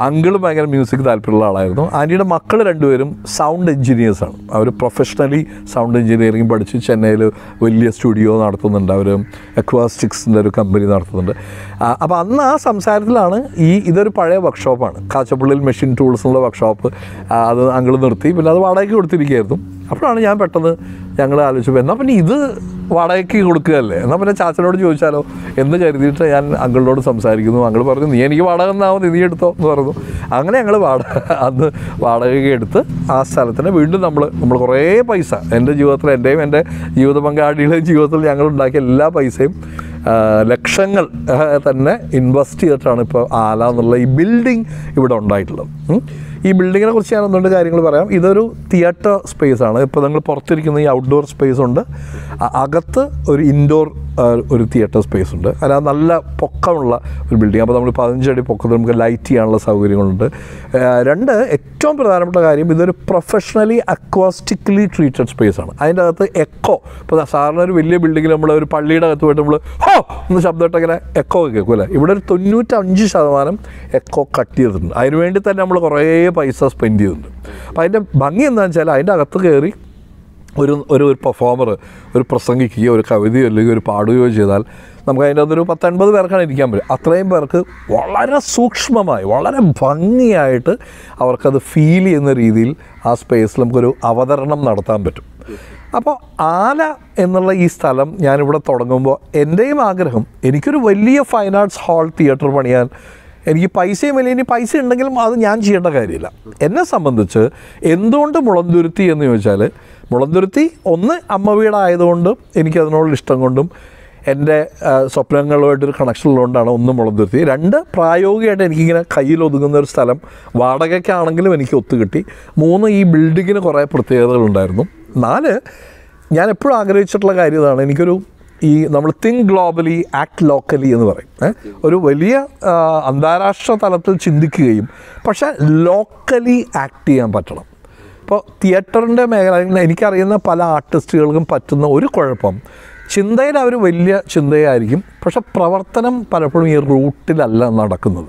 അങ്കിളും ഭയങ്കര മ്യൂസിക് താല്പര്യമുള്ള ആളായിരുന്നു ആൻറ്റിയുടെ മക്കൾ രണ്ടുപേരും സൗണ്ട് എഞ്ചിനീയേഴ്സാണ് അവർ പ്രൊഫഷണലി സൗണ്ട് എഞ്ചിനീയറിംഗ് പഠിച്ച് ചെന്നൈയിൽ വലിയ സ്റ്റുഡിയോ നടത്തുന്നുണ്ട് അവർ അക്വാസ്റ്റിക്സിൻ്റെ ഒരു കമ്പനി നടത്തുന്നുണ്ട് അപ്പോൾ അന്ന് ആ സംസാരത്തിലാണ് ഈ ഇതൊരു പഴയ വർക്ക്ഷോപ്പാണ് കാച്ചപ്പള്ളിയിൽ മെഷീൻ ടൂൾസ് എന്നുള്ള വർക്ക്ഷോപ്പ് അത് അങ്കിൾ നിർത്തി പിന്നെ അത് വാടകയ്ക്ക് കൊടുത്തിരിക്കുകയായിരുന്നു അപ്പോഴാണ് ഞാൻ പെട്ടെന്ന് ഞങ്ങൾ ആലോചിച്ചപ്പോൾ എന്നാൽ പിന്നെ ഇത് വാടകയ്ക്ക് കൊടുക്കുകയല്ലേ എന്നാൽ പിന്നെ ചാച്ചനോട് ചോദിച്ചാലോ എന്ന് കരുതിയിട്ട് ഞാൻ അങ്കിളിനോട് സംസാരിക്കുന്നു അങ്കിൾ പറഞ്ഞു നീ എനിക്ക് വാടക തന്നാൽ മതി നീ എടുത്തോ എന്ന് പറഞ്ഞു അങ്ങനെ ഞങ്ങൾ വാടക അന്ന് വാടകയ്ക്ക് എടുത്ത് ആ സ്ഥലത്തിന് വീണ്ടും നമ്മൾ നമ്മൾ കുറേ പൈസ എൻ്റെ ജീവിതത്തിൽ എൻ്റെയും എൻ്റെ ജീവിത പങ്കാളിയുടെയും ജീവിതത്തിൽ ഞങ്ങൾ ഉണ്ടാക്കിയ എല്ലാ പൈസയും ആ, ലക്ഷങ്ങൾ ആ, തന്നെ ഇൻവെസ്റ്റ് ചെയ്തിട്ടാണ് ഇപ്പോൾ ആല എന്നുള്ള ഈ ബിൽഡിംഗ് ഇവിടെ ഉണ്ടായിട്ടുള്ളത് ഉം. ഈ ബിൽഡിങ്ങിനെ കുറിച്ച് ഞാൻ ഒന്നുകൊണ്ട് കാര്യങ്ങൾ പറയാം ഇതൊരു തിയേറ്റർ സ്പേസ് ആണ് ഇപ്പോൾ നിങ്ങൾ പുറത്തിരിക്കുന്ന ഈ ഔട്ട്ഡോർ സ്പേസ് ഉണ്ട് അ- അകത്ത് ഒരു ഇൻഡോർ ഒരു തിയേറ്റർ സ്പേസ് ഉണ്ട് അതിനകത്ത് നല്ല പൊക്കമുള്ള ഒരു ബിൽഡിംഗ് അപ്പോൾ നമ്മൾ പതിനഞ്ചടി പൊക്കത്തിൽ നമുക്ക് ലൈറ്റ് ചെയ്യാനുള്ള സൗകര്യങ്ങളുണ്ട് ആ, രണ്ട് ഏറ്റവും പ്രധാനപ്പെട്ട കാര്യം ഇതൊരു പ്രൊഫഷണലി അക്വാസ്റ്റിക്കലി ട്രീറ്റഡ് സ്പേസ് ആണ് അതിൻ്റെ അകത്ത് എക്കോ ഇപ്പോൾ സാധാരണ ഒരു വലിയ ബിൽഡിങ്ങിൽ നമ്മൾ ഒരു പള്ളിയുടെ അകത്ത് പോയിട്ട് നമ്മൾ ഹോ എന്ന് ശബ്ദമായിട്ട് ഇങ്ങനെ എക്കോ കേൾക്കും അല്ലേ ഇവിടെ ഒരു തൊണ്ണൂറ്റഞ്ച് ശതമാനം എക്കോ കട്ട് ചെയ്തിട്ടുണ്ട് അതിന് വേണ്ടി തന്നെ നമ്മൾ കുറേ പൈസ സ്പെൻഡ് ചെയ്തിട്ടുണ്ട് അപ്പോൾ അതിൻ്റെ ഭംഗി എന്താണെന്ന് വെച്ചാൽ അതിൻ്റെ അകത്ത് കയറി ഒരു ഒരു ഒരു പെർഫോമർ ഒരു പ്രസംഗിക്കുകയോ ഒരു കവിതയോ അല്ലെങ്കിൽ ഒരു പാടുകയോ ചെയ്താൽ നമുക്ക് അതിൻ്റെ അകത്തൊരു പത്തൊൻപത് പേർക്കാണ് ഇരിക്കാൻ പറ്റും അത്രയും പേർക്ക് വളരെ സൂക്ഷ്മമായി വളരെ ഭംഗിയായിട്ട് അവർക്കത് ഫീൽ ചെയ്യുന്ന രീതിയിൽ ആ സ്പേസിൽ നമുക്കൊരു അവതരണം നടത്താൻ പറ്റും അപ്പോൾ ആല എന്നുള്ള ഈ സ്ഥലം ഞാനിവിടെ തുടങ്ങുമ്പോൾ എൻ്റെയും ആഗ്രഹം എനിക്കൊരു വലിയ ഫൈൻ ആർട്സ് ഹാൾ തിയേറ്റർ പണിയാൻ എനിക്ക് പൈസയും വലിയ ഇനി പൈസ ഉണ്ടെങ്കിലും അത് ഞാൻ ചെയ്യേണ്ട കാര്യമില്ല എന്നെ സംബന്ധിച്ച് എന്തുകൊണ്ട് മുളന്തുരുത്തി എന്ന് ചോദിച്ചാൽ മുളന്തുരുത്തി ഒന്ന് അമ്മ വീടായതുകൊണ്ടും എനിക്കതിനോടുള്ള ഇഷ്ടം കൊണ്ടും എൻ്റെ ആ, സ്വപ്നങ്ങളുമായിട്ടൊരു കണക്ഷൻ ഉള്ളതുകൊണ്ടാണ് ഒന്ന് മുളന്തുരുത്തി രണ്ട് പ്രായോഗികമായിട്ട് എനിക്കിങ്ങനെ കയ്യിൽ ഒതുങ്ങുന്ന ഒരു സ്ഥലം വാടകയ്ക്കാണെങ്കിലും എനിക്ക് ഒത്തുകിട്ടി മൂന്ന് ഈ ബിൽഡിങ്ങിന് കുറേ പ്രത്യേകതകളുണ്ടായിരുന്നു നാല് ഞാൻ എപ്പോഴും ആഗ്രഹിച്ചിട്ടുള്ള കാര്യം ഇതാണ് എനിക്കൊരു ഈ നമ്മൾ തിങ്ക് ഗ്ലോബലി ആക്ട് ലോക്കലി എന്ന് പറയും ഏ? ഒരു വലിയ ആ, അന്താരാഷ്ട്ര തലത്തിൽ ചിന്തിക്കുകയും പക്ഷേ ലോക്കലി ആക്ട് ചെയ്യാൻ പറ്റണം ഇപ്പോൾ തിയേറ്ററിൻ്റെ മേഖല അല്ലെങ്കിൽ എനിക്കറിയുന്ന പല ആർട്ടിസ്റ്റുകൾക്കും പറ്റുന്ന ഒരു കുഴപ്പം ചിന്തയിൽ അവർ വലിയ ചിന്തയായിരിക്കും പക്ഷെ പ്രവർത്തനം പലപ്പോഴും ഈ റൂട്ടിലല്ല നടക്കുന്നത്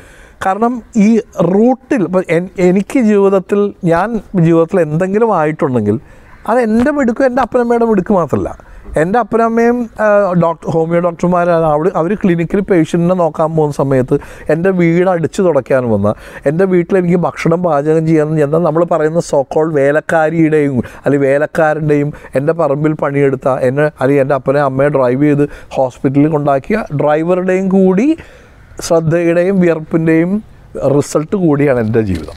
കാരണം ഈ റൂട്ടിൽ ഇപ്പം എൻ- എനിക്ക് ജീവിതത്തിൽ ഞാൻ ജീവിതത്തിൽ എന്തെങ്കിലും ആയിട്ടുണ്ടെങ്കിൽ അത് എൻ്റെ മിടുക്കും എൻ്റെ അപ്പനമ്മയുടെ മിടുക്ക് മാത്രമല്ല എൻ്റെ അപ്പനമ്മയും ഡോക്ടർ ഹോമിയോ ഡോക്ടർമാരാണ് അവിടെ അവർ ക്ലിനിക്കിൽ പേഷ്യൻറ്റിനെ നോക്കാൻ പോകുന്ന സമയത്ത് എൻ്റെ വീട് അടിച്ചു തുടയ്ക്കാൻ വന്ന എൻ്റെ വീട്ടിൽ എനിക്ക് ഭക്ഷണം പാചകം ചെയ്യാൻ എന്നാൽ നമ്മൾ പറയുന്ന സോക്കോൾ വേലക്കാരിയുടെയും അല്ലെങ്കിൽ വേലക്കാരൻ്റെയും എൻ്റെ പറമ്പിൽ പണിയെടുത്ത എന്നെ അല്ലെങ്കിൽ എൻ്റെ അപ്പനെ അമ്മയെ ഡ്രൈവ് ചെയ്ത് ഹോസ്പിറ്റലിൽ കൊണ്ടാക്കിയ ഡ്രൈവറുടെയും കൂടി ശ്രദ്ധയുടെയും വിയർപ്പിൻ്റെയും റിസൾട്ട് കൂടിയാണ് എൻ്റെ ജീവിതം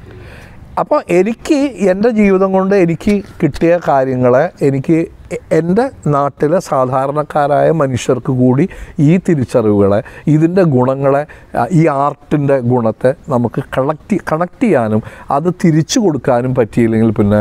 അപ്പോൾ എനിക്ക് എൻ്റെ ജീവിതം കൊണ്ട് എനിക്ക് കിട്ടിയ കാര്യങ്ങളെ എനിക്ക് എ- എൻ്റെ നാട്ടിലെ സാധാരണക്കാരായ മനുഷ്യർക്ക് കൂടി ഈ തിരിച്ചറിവുകളെ ഇതിൻ്റെ ഗുണങ്ങളെ ആ, ഈ ആർട്ടിൻ്റെ ഗുണത്തെ നമുക്ക് കണക്ട് കണക്ട് ചെയ്യാനും അത് തിരിച്ചു കൊടുക്കാനും പറ്റിയില്ലെങ്കിൽ പിന്നെ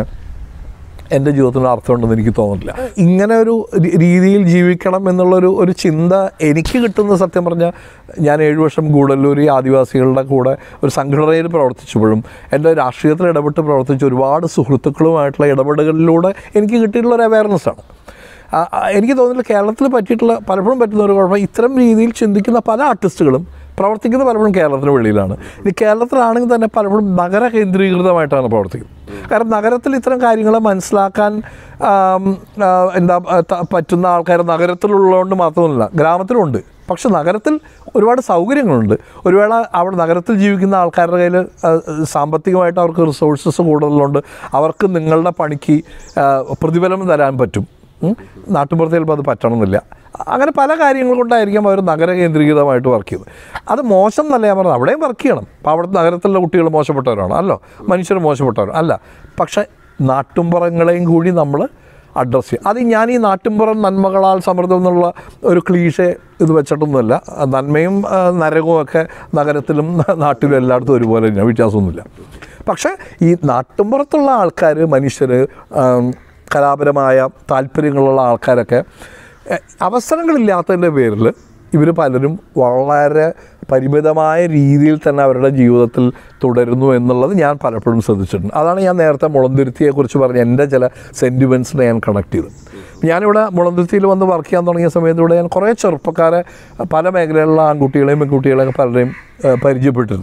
എൻ്റെ ജീവിതത്തിന് അർത്ഥമുണ്ടെന്ന് എനിക്ക് തോന്നുന്നില്ല ഇങ്ങനെ ഒരു രീ- രീതിയിൽ ജീവിക്കണം എന്നുള്ളൊരു ഒരു ചിന്ത എനിക്ക് കിട്ടുന്ന സത്യം പറഞ്ഞാൽ ഞാൻ ഏഴ് വർഷം ഗൂഡല്ലൂർ ഈ ആദിവാസികളുടെ കൂടെ ഒരു സംഘടനയിൽ പ്രവർത്തിച്ചപ്പോഴും എൻ്റെ രാഷ്ട്രീയത്തിൽ ഇടപെട്ട് പ്രവർത്തിച്ച ഒരുപാട് സുഹൃത്തുക്കളുമായിട്ടുള്ള ഇടപെടലുകളിലൂടെ എനിക്ക് കിട്ടിയിട്ടുള്ള ഒരു അവയർനെസ് ആണ് ആ, ആ, എനിക്ക് തോന്നുന്നില്ല കേരളത്തിൽ പറ്റിയിട്ടുള്ള പലപ്പോഴും പറ്റുന്ന ഒരു കുഴപ്പം ഇത്തരം രീതിയിൽ ചിന്തിക്കുന്ന പല ആർട്ടിസ്റ്റുകളും പ്രവർത്തിക്കുന്നത് പലപ്പോഴും കേരളത്തിന് വെളിയിലാണ് ഇനി കേരളത്തിലാണെങ്കിൽ തന്നെ പലപ്പോഴും നഗര കേന്ദ്രീകൃതമായിട്ടാണ് പ്രവർത്തിക്കുന്നത് കാരണം നഗരത്തിൽ ഇത്തരം കാര്യങ്ങളെ മനസ്സിലാക്കാൻ ആം, ആ, എന്താ ആ, ത- പറ്റുന്ന ആൾക്കാർ നഗരത്തിലുള്ളതുകൊണ്ട് മാത്രമല്ല ഗ്രാമത്തിലുമുണ്ട് പക്ഷെ നഗരത്തിൽ ഒരുപാട് സൗകര്യങ്ങളുണ്ട് ഒരു വേള അവിടെ നഗരത്തിൽ ജീവിക്കുന്ന ആൾക്കാരുടെ കയ്യിൽ ആ, സാമ്പത്തികമായിട്ട് അവർക്ക് റിസോഴ്സസ് കൂടുതലുണ്ട് അവർക്ക് നിങ്ങളുടെ പണിക്ക് ആ, പ്രതിഫലം തരാൻ പറ്റും ഉം. നാട്ടുമ്പുറത്ത് ചിലപ്പോൾ അത് പറ്റണമെന്നില്ല അങ്ങനെ പല കാര്യങ്ങൾ കൊണ്ടായിരിക്കും അവർ നഗര കേന്ദ്രീകൃതമായിട്ട് വർക്ക് ചെയ്യുന്നത് അത് മോശം എന്നല്ല ഞാൻ പറഞ്ഞത് അവിടെയും വർക്ക് ചെയ്യണം അപ്പോൾ അവിടുത്തെ നഗരത്തിലുള്ള കുട്ടികൾ മോശപ്പെട്ടവരാണോ അല്ലോ മനുഷ്യർ മോശപ്പെട്ടവരാണ് അല്ല പക്ഷേ നാട്ടുമ്പുറങ്ങളെയും കൂടി നമ്മൾ അഡ്രസ്സ് ചെയ്യും അത് ഞാൻ ഈ നാട്ടുമ്പുറം നന്മകളാൽ സമൃദ്ധം എന്നുള്ള ഒരു ക്ലീഷെ ഇത് വെച്ചിട്ടൊന്നുമല്ല നന്മയും ആ, നരകവും ഒക്കെ നഗരത്തിലും നാട്ടിലും എല്ലായിടത്തും ഒരുപോലെ തന്നെയാണ് വ്യത്യാസമൊന്നുമില്ല പക്ഷേ ഈ നാട്ടുമ്പുറത്തുള്ള ആൾക്കാർ മനുഷ്യർ കലാപരമായ താല്പര്യങ്ങളുള്ള ആൾക്കാരൊക്കെ എ, അവസരങ്ങളില്ലാത്തതിൻ്റെ പേരിൽ ഇവർ പലരും വളരെ പരിമിതമായ രീതിയിൽ തന്നെ അവരുടെ ജീവിതത്തിൽ തുടരുന്നു എന്നുള്ളത് ഞാൻ പലപ്പോഴും ശ്രദ്ധിച്ചിട്ടുണ്ട് അതാണ് ഞാൻ നേരത്തെ മുളന്തുരുത്തിയെക്കുറിച്ച് പറഞ്ഞ എൻ്റെ ചില സെൻറ്റിമെൻറ്റ്സിനെ ഞാൻ കണക്ട് ചെയ്തത് ഞാനിവിടെ മുളന്തുരുത്തിയിൽ വന്ന് വർക്ക് ചെയ്യാൻ തുടങ്ങിയ സമയത്ത് ഇവിടെ ഞാൻ കുറേ ചെറുപ്പക്കാരെ പല മേഖലയിലുള്ള ആൺകുട്ടികളെയും പെൺകുട്ടികളെയും പലരെയും ഏഹ്, പരിചയപ്പെട്ടിരുന്നു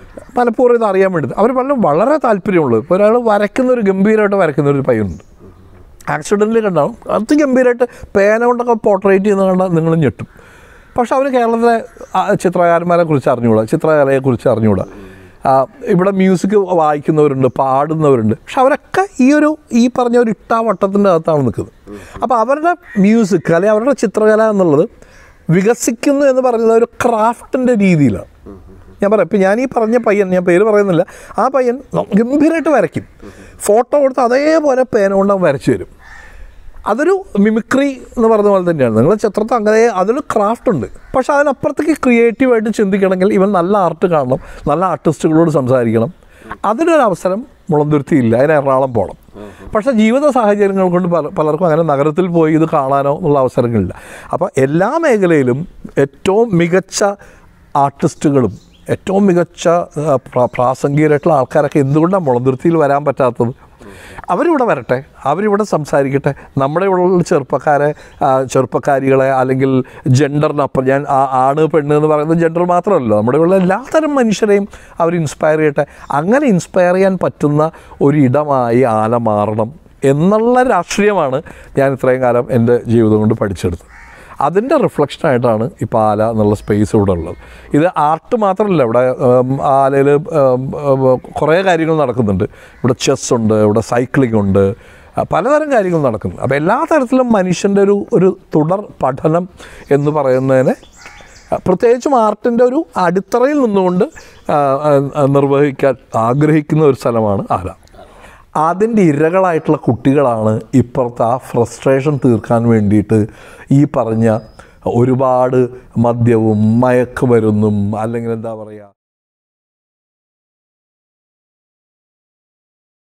മനഃപൂർവ്വം ഇത് അറിയാൻ വേണ്ടി അവർ വളരെ വളരെ താല്പര്യമുള്ളത് ഇപ്പോൾ ഒരാൾ വരയ്ക്കുന്ന ഒരു ഗംഭീരമായിട്ട് വരയ്ക്കുന്ന ഒരു പയ്യനുണ്ട് ആക്സിഡൻറ്റിൽ കണ്ടാവും അതിഗംഭീരമായിട്ട് പേന കൊണ്ടൊക്കെ പോർട്രേറ്റ് ചെയ്യുന്ന കണ്ടാൽ നിങ്ങൾ ഞെട്ടും പക്ഷെ അവർ കേരളത്തിലെ ആ, ചിത്രകാരന്മാരെ കുറിച്ച് അറിഞ്ഞുകൂടാ ചിത്രകലയെക്കുറിച്ച് അറിഞ്ഞുകൂടാ ആ, ഇവിടെ മ്യൂസിക് വായിക്കുന്നവരുണ്ട് പാടുന്നവരുണ്ട് പക്ഷെ അവരൊക്കെ ഈ ഒരു ഈ പറഞ്ഞ ഒരു ഇട്ടാ വട്ടത്തിൻ്റെ അകത്താണ് നിൽക്കുന്നത് അപ്പോൾ അവരുടെ മ്യൂസിക് അല്ലെങ്കിൽ അവരുടെ ചിത്രകല എന്നുള്ളത് വികസിക്കുന്നു എന്ന് പറയുന്നത് ഒരു ക്രാഫ്റ്റിൻ്റെ രീതിയിലാണ് ഞാൻ പറയാം ഇപ്പം ഞാൻ ഈ പറഞ്ഞ പയ്യൻ ഞാൻ പേര് പറയുന്നില്ല ആ പയ്യൻ ഗംഭീരമായിട്ട് വരയ്ക്കും ഫോട്ടോ കൊടുത്ത് അതേപോലെ പേന കൊണ്ട് അവൻ വരച്ചു തരും അതൊരു മിമിക്രി എന്ന് പറഞ്ഞ പോലെ തന്നെയാണ് നിങ്ങൾ ചിത്രത്തിൽ അങ്ങനെ അതിലൊരു ക്രാഫ്റ്റ് ഉണ്ട് പക്ഷെ അതിനപ്പുറത്തേക്ക് ക്രിയേറ്റീവായിട്ട് ചിന്തിക്കണമെങ്കിൽ ഇവൻ നല്ല ആർട്ട് കാണണം നല്ല ആർട്ടിസ്റ്റുകളോട് സംസാരിക്കണം അതിനൊരു അവസരം മുളന്തുരുത്തിയില്ല അതിന് എറണാകുളം പോകണം പക്ഷേ ജീവിത സാഹചര്യങ്ങൾ കൊണ്ട് പല പലർക്കും അങ്ങനെ നഗരത്തിൽ പോയി ഇത് കാണാനോ എന്നുള്ള അവസരങ്ങളില്ല അപ്പോൾ എല്ലാ മേഖലയിലും ഏറ്റവും മികച്ച ആർട്ടിസ്റ്റുകളും ഏറ്റവും മികച്ച ആ, പ്രാ- പ്രാസംഗികരായിട്ടുള്ള ആൾക്കാരൊക്കെ എന്തുകൊണ്ടാണ് മുളന്തുരുത്തിയിൽ വരാൻ പറ്റാത്തത് അവരിവിടെ വരട്ടെ അവരിവിടെ സംസാരിക്കട്ടെ നമ്മുടെ ഉള്ള ചെറുപ്പക്കാരെ ആ, ചെറുപ്പക്കാരികളെ അല്ലെങ്കിൽ ജെൻഡറിനപ്പുറം ഞാൻ ആ ആണ് പെണ്ണ് എന്ന് പറയുന്നത് ജെൻഡർ മാത്രമല്ല നമ്മുടെ ഉള്ള എല്ലാത്തരം മനുഷ്യരെയും അവർ ഇൻസ്പയർ ചെയ്യട്ടെ അങ്ങനെ ഇൻസ്പയർ ചെയ്യാൻ പറ്റുന്ന ഒരു ഇടമായി ആല മാറണം എന്നുള്ള രാഷ്ട്രീയമാണ് ഞാൻ ഇത്രയും കാലം എൻ്റെ ജീവിതം കൊണ്ട് പഠിച്ചെടുത്തത് അതിൻ്റെ റിഫ്ലക്ഷനായിട്ടാണ് ഈ പാല എന്നുള്ള സ്പേസ് ഇവിടെ ഉള്ളത് ഇത് ആർട്ട് മാത്രമല്ല ഇവിടെ ആലയിൽ കുറേ കാര്യങ്ങൾ നടക്കുന്നുണ്ട് ഇവിടെ ചെസ് ഉണ്ട് ഇവിടെ സൈക്ലിംഗ് ഉണ്ട് ആ, പലതരം കാര്യങ്ങൾ നടക്കുന്നു അപ്പോൾ എല്ലാ തരത്തിലും മനുഷ്യൻ്റെ ഒരു ഒരു തുടർ പഠനം എന്ന് പറയുന്നതിനെ ആ, പ്രത്യേകിച്ചും ആർട്ടിൻ്റെ ഒരു അടിത്തറയിൽ നിന്നുകൊണ്ട് ആ, ആ, നിർവഹിക്കാൻ ആഗ്രഹിക്കുന്ന ഒരു സ്ഥലമാണ് ആല അതിൻ്റെ ഇരകളായിട്ടുള്ള കുട്ടികളാണ് ഇപ്പുറത്ത് ആ ഫ്രസ്ട്രേഷൻ തീർക്കാൻ വേണ്ടിയിട്ട് ഈ പറഞ്ഞ ഒരുപാട് മദ്യവും മയക്കുമരുന്നും അല്ലെങ്കിൽ എന്താ പറയുക